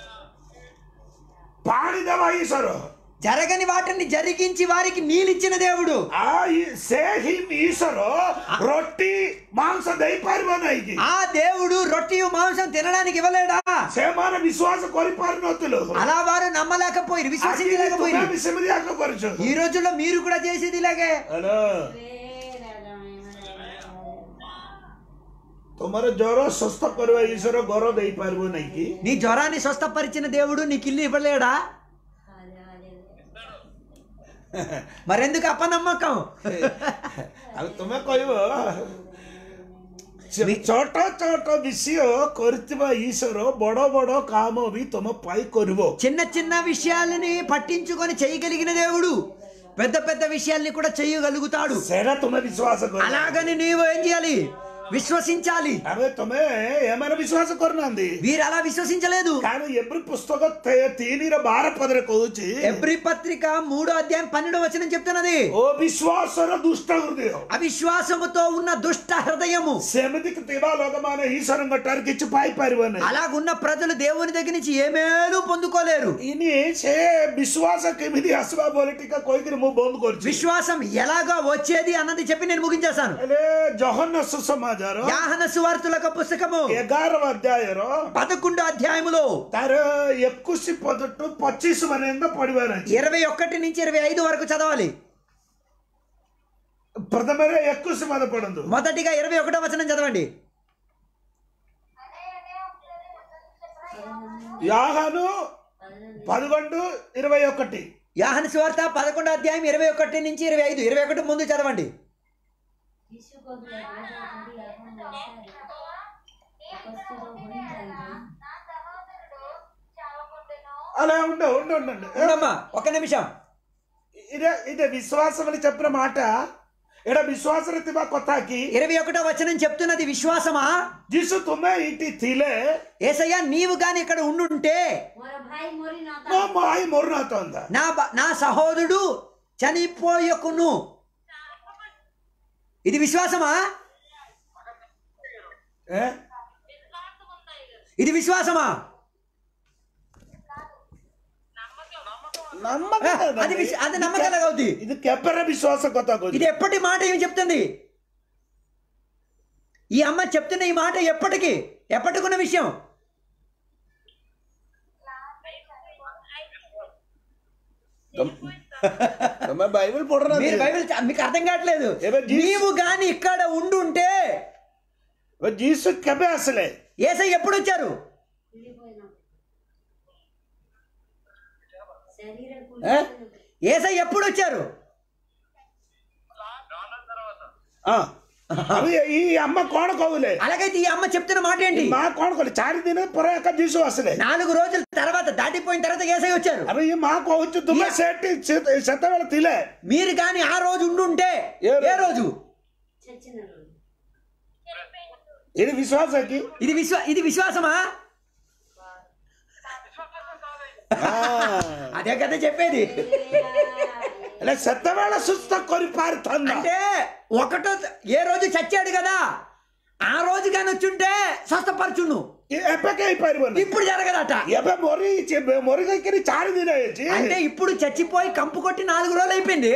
ପାଣି ଦେବା ଈଶ୍ୱର
జరగని వాటిని జరిగించి వారికి నీళ్ళిచ్చిన దేవుడు
ଆ ଇ- ସେ ହିଁ ଈଶ୍ୱର ରୋଟି ମାଂସ ଦେଇପାରିବ ନାହିଁ କି
ఆ దేవుడు రొట్టి మాంసం తినడానికి ఇవ్వలేడా
ସେମାନେ ବିଶ୍ୱାସ କରିପାରୁନଥିଲେ
అలా వారు నమ్మలేకపోయి
ଆଜି
విశ్వసించలేకపోయి
ତୁମେ ବି ସେମିତି ଆଗ କରୁଛ
ఈ రోజుల్లో మీరు కూడా చేసేది ఇలాగే
ହ୍ୟାଲୋ ତୁମର ଜ୍ୱର ସୁସ୍ଥ କରିବା ଈଶ୍ୱର ଗର ଦେଇପାରିବ ନାହିଁ କି
నీ జ్వరాన్ని స్వస్థపరిచిన దేవుడు నీకు ఇల్లు ఇవ్వలేడా మరెందుకు అపనమ్మకం
ଆଉ ତୁମେ କହିବ ଛୋଟ ଛୋଟ ବିଷୟ କରିଥିବା ଈଶ୍ୱର ବଡ ବଡ କାମ ବି ତୁମ ପାଇଁ କରିବ
చిన్న చిన్న విషయాలని పట్టించుకొని చేయగలిగిన దేవుడు పెద్ద పెద్ద విషయాల్ని కూడా చేయగలుగుతాడు
ସେଇଟା ତୁମେ ବିଶ୍ୱାସ କର
అలాగని నీవు ఏం చేయాలి విశ్వసించాలి
ଆରେ ତୁମେ ଏମାନେ ବିଶ୍ୱାସ କରୁନାହାନ୍ତି
వీరు అలా విశ్వసించలేదు
କାରଣ ଏଭ୍ରି ପୁସ୍ତକ ତେ- ତିନିର ବାର ପଦରେ କହୁଛି
ఎబ్రి పత్రిక మూడో అధ్యాయం పన్నెండో వచనం చెప్తున్నది
ଓ ବିଶ୍ୱାସର ଦୁଷ୍ଟ ହୃଦୟ
అవిశ్వాసముతో ఉన్న దుష్ట హృదయము
ସେମିତି ଥିବା ଲୋକମାନେ ଈଶ୍ୱରଙ୍କ ଠାରୁ କିଛି ପାଇପାରିବ ନାହିଁ
అలాగున్న ప్రజలు దేవుని దగ్గర నుంచి ఏమేలు పొందుకోలేరు
ଇନି ସେ ବିଶ୍ୱାସ କେମିତି ଆସିବା ବୋଲି ଟିକେ କହିକିରି ମୁଁ ବନ୍ଦ କରୁଛି
విశ్వాసం ఎలాగా వచ్చేది అన్నది చెప్పి నేను ముగించేశాను
ହେଲେ ଜହନ ସୁସମାଚାର
యాహన సువార్తులకు పుస్తకము
ଏଗାର ଅଧ୍ୟାୟର
పదకొండో అధ్యాయములో
ତାର ଏକୋଇଶ ପଦଠୁ ପଚିଶ ପର୍ଯ୍ୟନ୍ତ ପଢିବାର ଅଛି
ఇరవై ఒకటి నుంచి ఇరవై ఐదు వరకు చదవాలి
ପ୍ରଥମରେ ଏକୋଇଶ ପଦ ପଢନ୍ତୁ
మొదటిగా ఇరవై ఒకటో వచనం చదవండి
యాహాను పదకొండు ఇరవై ఒకటి
యాహన సువార్త పదకొండో అధ్యాయం ఇరవై ఒకటి నుంచి ఇరవై ఐదు ఇరవై ఒకటి ముందు చదవండి
यीशु को भी उपस्थित होनी
నా సహోదరుడు చావకుండును
అలా ఉండు ఉండు ఉండండి
ఉండమ్మా ఒక నిమిషం
ఇదే ఇదే విశ్వాసం అని చెప్పిన మాట ଏଇଟା ବିଶ୍ୱାସରେ ଥିବା କଥା କି
ఇరవై ఒకటో వచనం చెప్తున్నది విశ్వాసమా
ଯୀଶୁ ତୁମେ ଏଇଠି ଥିଲେ
ఏసయ్యా నీవు గాని ఇక్కడ ఉండుంటే
मोर भाई मोरी
ମୋ
नता
ଭାଇ ମରୁନଥାନ୍ତା
నా బ- నా సహోదరుడు చనిపోయకును ఇది విశ్వాసమా
ఏ?
విశ్వాసం ఉంది
ఇది విశ్వాసమా
నమ్మకం
ఏ,
కదా
అది
ఇది.
విశ్వ- అది నమ్మకాలుగా అవుద్ది
ఇది కెబ్బర విశ్వాస କଥା କହୁଛି
ఇది ఎప్పటి మాట ఏమి చెప్తుంది ఈ అమ్మ చెప్తున్న ఈ మాట ఎప్పటికి ఎప్పటికున్న విషయం
ତମେ ବାଇబଲ ପଢୁନା
మీరు బైబిల్ చ- మీకు అర్థం కావట్లేదు
ఏమే జీసస్-
నీవు గాని ఇక్కడ ఉండుంటే
జీసు కెబే అసలే
ఏసై ఎప్పుడు వచ్చారు
కుళ్ళిపోయినప్పుడు శరీరం
ఏ?
కుళ్ళిపోయినప్పుడు
ఏసై ఎప్పుడు వచ్చారు
కాలం తర్వాత
ఆ. అవి ఈ అమ్మ కోణ కోవులే
అలాగైతే ఈ అమ్మ చెప్తున్న మాట ఏంటి
మా కోణ కోలు చారి దిన పొరక జీసు అసలే
నాలుగు రోజుల తర్వాత దాటిపోయిన తర్వాత ఏసై వచ్చారు
అవి ఈ మా కోవచ్చు తుమ్మ సేటి శతవేళ తిలే
మీరు కానీ ఆ రోజు ఉండుంటే
ఏ రోజు?
ఏ రోజు
చచ్చిన రోజు
ఇది విశ్వాసకి
ఇది విశ్వా ఇది విశ్వాసమా
ఆ.
అదే కదా చెప్పేది
ఇలా శతవేళ సుస్థ కొరి పారుతుందా
అంటే ఒకటో ఏ రోజు చచ్చాడు కదా ఆ రోజు కానీ వచ్చుంటే స్వస్థపరచును
ఎప్పకే అయిపోయి
ఇప్పుడు జరగదట
ఎప్ప మొరి మొరి దగ్గర చారి దిన వేసి
అంటే ఇప్పుడు చచ్చిపోయి కంపు కొట్టి నాలుగు రోజులు అయిపోయింది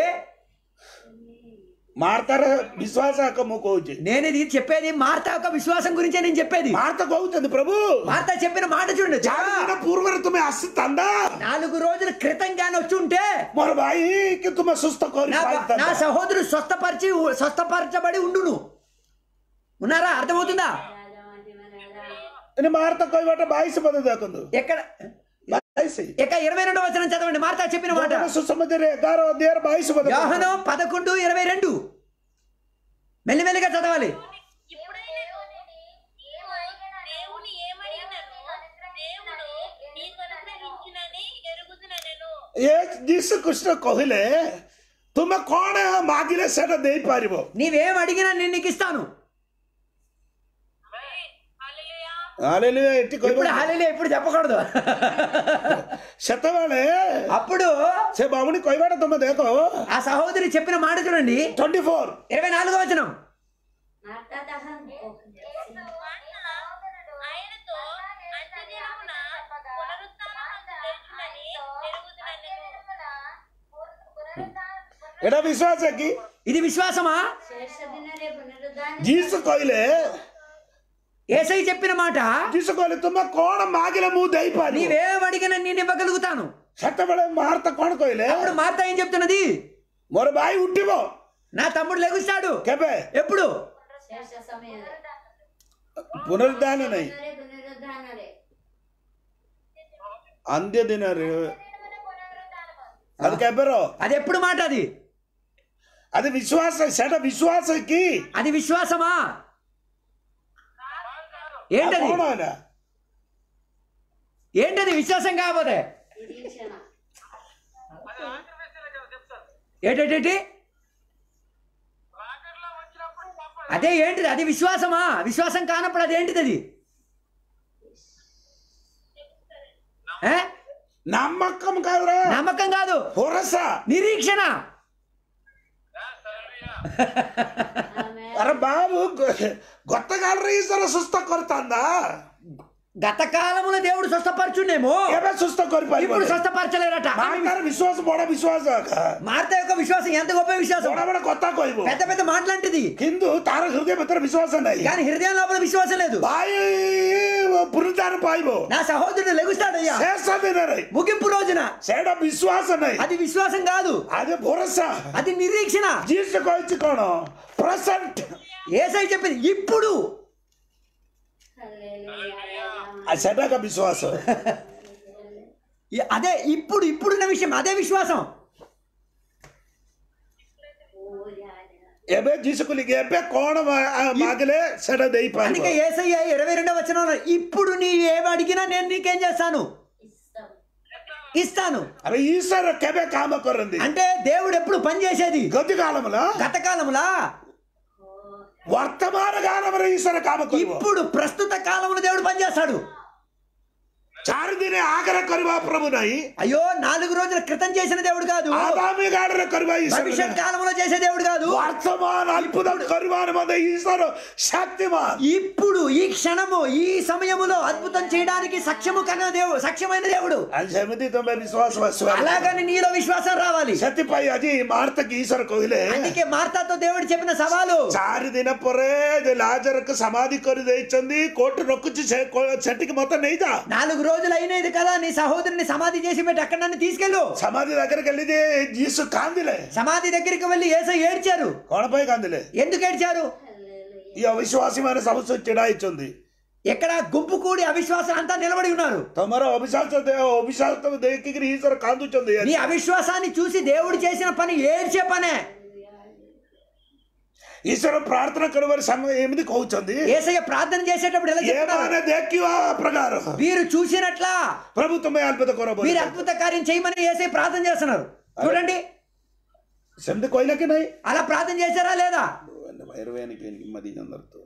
మారతార విశ్వాస అక్కమ్మ కోవచ్చు
నేను ఇది చెప్పేది మార్త యొక్క విశ్వాసం గురించే నేను చెప్పేది
మారత కోవుతుంది ప్రభు
మార్త చెప్పిన మాట చూడండి
చారి దిన పూర్వర తుమ్మె అస్తందా
నాలుగు రోజుల క్రితం కానీ వచ్చి ఉంటే
మొర బాయికి తుమ్మ సుస్థ కోరి
నా నా
పారుతుందా
సహోదరు స్వస్థపరిచి స్వస్థపరచబడి ఉండును ఉన్నారా అర్థమవుతుందా
ఇని మారత కోయబట్ట బాయిసి పద దాకుందు
ఎక్కడ
బాయిసి
ఇక ఇరవై రెండో వచనం చదవండి మార్తా చెప్పిన మాట
సుసమధిరే గారో దేర్ బాయిసి పద
యోహనం పదకొండు ఇరవై రెండు మెల్లిమెల్లిగా చదవాలి
ఇప్పుడైనను దేవుని ఏమడిగినను దేవుడు నీకు అనుగ్రహించినని ఎరుగుదునెను
ఏ జీసు కృష్ణ కోహిలే ତୁମେ କଣ ମାଗିଲେ ସେଟା ଦେଇପାରିବ
నీవేం అడిగినా నేను నీకు ఇస్తాను
హల్లెలూయా
ହାଲେଲୁୟା ଏଠି
ఇప్పుడు
କହିବ
హాలేలే ఇప్పుడు చెప్పకూడదు
ସେତେବେଳେ
అప్పుడు
ସେ ବାମୁଣୀ କହିବାଟା ତମେ ଦେଖ
ఆ సహోదరి చెప్పిన మాట చూడండి
ଟ୍ୱେଣ୍ଟି ଫୋର
ఇరవై నాలుగో వచనం
మాట్లాడహం
ఆయనతో అంత్యదినమున పునరుత్థానమందు లేచునని ఎరుగుదునెను
ଏଇଟା ବିଶ୍ୱାସ କି
ఇది విశ్వాసమా
శేష దిନରେ పునరుద్ధాన
ଯୀଶୁ କହିଲେ
ఏసై చెప్పిన మాట
ଯୀଶୁ କହିଲେ ତୁମେ କଣ ମାଗିଲେ ମୁଁ ଦେଇପାରିବି
నీవేం అడిగినా నేను ఇవ్వగలుగుతాను
ସେତେବେଳେ ମାର୍ତା କଣ କହିଲେ
అప్పుడు మార్త ఏం చెప్తున్నది
ମୋର ଭାଇ ଉଠିବ
నా తమ్ముడు లెగుస్తాడు
କେବେ
ఎప్పుడు
శేష సమୟରେ
ପୁନରୁଦ୍ଧାନ ନାହିଁ
ଦିନରେ ପୁନରୁଦ୍ଧାନରେ
ଅନ୍ତ୍ୟ ଦିନରେ అది କେବେର
అది ఎప్పుడు మాట అది
అది విశ్వాస ସେଟା విశ్వాସ କି
అది విశ్వాసమా ఏంటది
କଣ ହେଲା
ఏంటది విశ్వాసం కాకపోతే
నిరీక్షణ
అది ఆఖరి మెసేజ్ కదా చెప్తాను
ఏంటేంటి
ఆఖరిలో వచ్చినప్పుడు పాప
అదే ఏంటిది అది విశ్వాసమా విశ్వాసం కానప్పుడు అది ఏంటిది అది ఏ?
నమ్మకం కాదురా
నమ్మకం కాదు
భరోస
నిరీక్షణ
ఆమె
అరే బాబు కొత్త కాలరా ఈశ్వర సుస్థ కొరతాందా
గత కాలములో దేవుడు స్వస్థపరచుండేమో
ଏବେ ସୁସ୍ଥ
ఇప్పుడు
କରିପାରିବ
స్వస్థపరచలేరట
ତାର ବିଶ୍ୱାସ ବଡ ବିଶ୍ୱାସ ଆକା।
మార్త యొక్క విశ్వాసం ఎంత గొప్ప విశ్వాసం
ବଡ ବଡ କଥା କହିବ
పెద్ద పెద్ద మాటలాంటిది
କିନ୍ତୁ ତାର ହୃଦୟ ଭିତରେ ବିଶ୍ୱାସ ନାହିଁ
కానీ హృదయం లోపల విశ్వాసం లేదు
ଭାଇ ପୁନରୁଦ୍ଧାର ପାଇବ
నా సహోదరుడు లెగుస్తాడయ్యా
ଶେଷ ଦିନରେ
ముగింపు రోజున
ସେଇଟା ବିଶ୍ୱାସ ନାହିଁ
అది విశ్వాసం కాదు
ଆଜି ଭରସା
అది నిరీక్షణ
ଯିଏ କହିଛି କଣ ପ୍ରସେଣ୍ଟ
ఏసై చెప్పింది ఇప్పుడు
హల్లెలూయా
ସେଟା ଏକା ବିଶ୍ୱାସ
ఈ- అదే ఇప్పుడు ఇప్పుడున్న విషయం అదే విశ్వాసం
ଏବେ ଯୀଶୁ କହିଲେ କି ଏବେ କଣ ମା- ମାଗିଲେ ସେଟା
అందుకే
ଦେଇପାରିବ
ఏసయ్య ఇరవై రెండవ వచనంలో ఇప్పుడు నీ ఏమి అడిగినా నేను నీకేం చేస్తాను
ఇస్తాం
ఇస్తాను
అరే ఈశ్వర କେବେ କାମ କରନ୍ତି
అంటే దేవుడు ఎప్పుడు పని చేసేది
గతి కాలంలో
గత కాలములా
వర్తమాన కాలంలో ఈశ్వర కామ କରିବ
ఇప్పుడు ప్రస్తుత కాలంలో దేవుడు పని చేస్తాడు
ଚାରି ଦିନେ ଆଗରେ କରିବା ପ୍ରଭୁ ନାହିଁ
అయ్యో నాలుగు రోజుల క్రితం చేసిన దేవుడు కాదు
ଆଗାମୀ ଗାଡ଼ିରେ କରିବା ଈଶ୍ୱର
భవిష్యత్
ନାହିଁ।
కాలంలో చేసే దేవుడు కాదు
ବର୍ତ୍ତମାନ ଅଦ୍ଭୁତ କରିବାର ମଧ୍ୟ ଈଶ୍ୱର ଶକ୍ତିମାନ
ఇప్పుడు ఈ క్షణము ఈ సమయములో అద్భుతం చేయడానికి సక్షము కన్నా దేవుడు సక్షమైన దేవుడు
ଆଉ ସେମିତି ତମେ ବିଶ୍ୱାସ ବସିବ
అలాగని నీలో విశ్వాసం రావాలి
ସେଥିପାଇଁ ଆଜି ମାର୍ତ୍ତକି ଈଶ୍ୱର କହିଲେ
అందుకే మార్తాతో దేవుడు చెప్పిన సవాలు
ଚାରି ଦିନ ପରେ ଯେ ଲାଜରକୁ ସମାଧି କରିଦେଇଛନ୍ତି କୋର୍ଟ ରଖୁଛି ସେ କୋ- ସେଠିକି ମତେ ନେଇଯା
నాలుగు రోజులు అయినది కదా నీ సహోదరుని సమాధి చేసి పెట్టి అక్కడ నన్ను తీసుకెళ్ళు
ସମାଧି దగ్గరికి వెళ్ళి ଯେ ଯୀଶୁ କାନ୍ଦିଲେ
సమాధి దగ్గరికి వెళ్ళి ఏసై ఏడ్చారు
କଣ ପାଇଁ କାନ୍ଦିଲେ
ఎందుకు ఏడ్చారు
ఈ అవిశ్వాసమైన సమస్య చెడాయిచుంది
ఎక్కడ గుంపు కూడి అవిశ్వాసం అంతా నిలబడి ఉన్నారు
తమర అవిశ్వాస అవిశ్వాసం దేకిగిరి ఈశ్వర కాందుచుంది
నీ అవిశ్వాసాన్ని చూసి దేవుడు చేసిన పని ఏడ్చే పనే
ఈశ్వర ప్రార్థన కరువరి సమయం ఏమిది కହୁచుంది
ఏసయ్య ప్రార్థన చేసేటప్పుడు ఎలా చెప్తున్నారు
ఏమానే దేక్కివా ప్రకారం
వీరు చూసినట్లా
ప్రభుత్వమే అద్భుత కొరబోయి
మీరు అద్భుత కార్యం చేయమని ఏసై ప్రార్థన చేస్తున్నారు చూడండి
సెమ్ది కొయ్యలకి నై
అలా ప్రార్థన చేశారా లేదా
ఇరవైకి మది అందరితో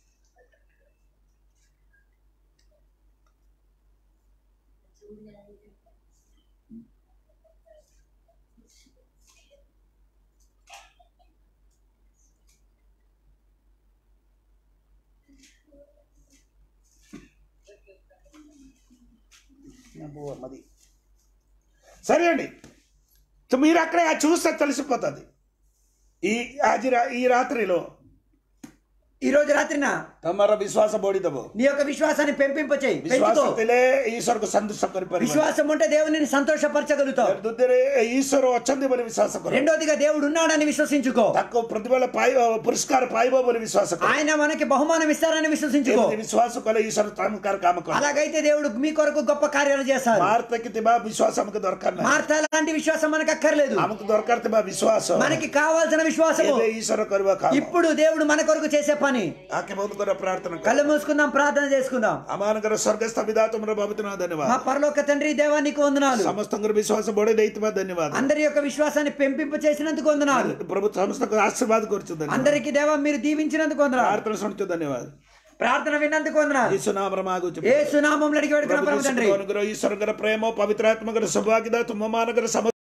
మది సరే అండి సో మీరు అక్కడ చూస్తే తెలిసిపోతుంది ఈ ఆది రా- ఈ రాత్రిలో
ఈ రోజు రాత్రిన
తమర విశ్వాಸ ಬೋಡಿದವು
నీ యొక్క విశ్వాసాన్ని పెంపింప చేయి
ವಿಶ್ವಾಸ
పెంచుకో
ತಿಲೆ ಈಶ್ವರକୁ ಸಂತೋಷ କରିପାରିବ
విశ్వాసం ఉంటే దేవుని సంతోషపరచగలుగుతావు
ଦୁଦ୍ଧରେ ఈశ్వର ଅଛନ୍ତି ବୋଲି విశ్వాସ କର
రెండోదిగా దేవుడు ఉన్నాడని విశ్వసించుకో
ତାକୁ ପ୍ରତିඵଳ ପାଇବ ପୁରସ୍କାର ପାଇବ ବୋଲି విశ్వాସ କର
ఆయన మనకి బహుమానం ఇస్తారని విశ్వసించుకో
ଏମିତି ବିଶ୍ୱାସ କଲେ ఈశ్వର ଚମତ୍କାର କାମ କରେ
అలాగైతే దేవుడు మీ కొరకు గొప్ప కార్యాలు చేస్తారు
ମାର୍ତ୍ତକି ଥିବା ବିଶ୍ୱାସ ଆମକୁ ଦରକାର ନାହିଁ
మార్త లాంటి విశ్వాసం మనకు అక్కర్లేదు
ଆମକୁ ଦରକାର ଥିବା ବିଶ୍ୱାସ
మనకి కావాల్సిన విశ్వాసము
ଏବେ ఈశ్వର କରିବା କାମ
ఇప్పుడు దేవుడు మన కొరకు చేసే పని
ଆକେ ବହୁତ କର ପ୍ରାର୍ଥନା କର
కళ్ళు మూసుకుందాం ప్రార్థన చేసుకుందాం
ଆମମାନଙ୍କର ସ୍ୱର୍ଗସ୍ଥ ପିତା ତୁମର ପବିତ୍ର ଧନ୍ୟବାଦ
మా పరలోక తండ్రి దేవా నీకు వందనాలు
ସମସ୍ତଙ୍କର ବିଶ୍ୱାସ ବଢେଇ ଦେଇଥିବା ଧନ୍ୟବାଦ
అందరి యొక్క విశ్వాసాన్ని పెంపింప చేసినందుకు వందనాలు
ପ୍ରଭୁ ସମସ୍ତଙ୍କୁ ଆଶୀର୍ବାଦ କରୁଛୁ ଧନ୍ୟବାଦ
అందరికి దేవా మీరు దీవించినందుకు వందనాలు
ప్రార్థన ଶୁଣୁଛୁ ଧନ୍ୟବାଦ
ప్రార్థన విన్నందుకు వందనాలు
ଯୀଶୁ ନାମରେ ମାଗୁଛୁ
ఏ సునామంలో అడిగి పెడుతున్నా
ପ୍ରଭୁ
ప్రభు తండ్రి
ଯୀଶୁଙ୍କ ଅନୁଗ୍ରହ ଈଶ୍ୱରଙ୍କର ପ୍ରେମ ପବିତ୍ର ଆତ୍ମାଙ୍କର ସୌଭାଗ୍ୟତା ତୁମମାନଙ୍କର ସମସ୍ତ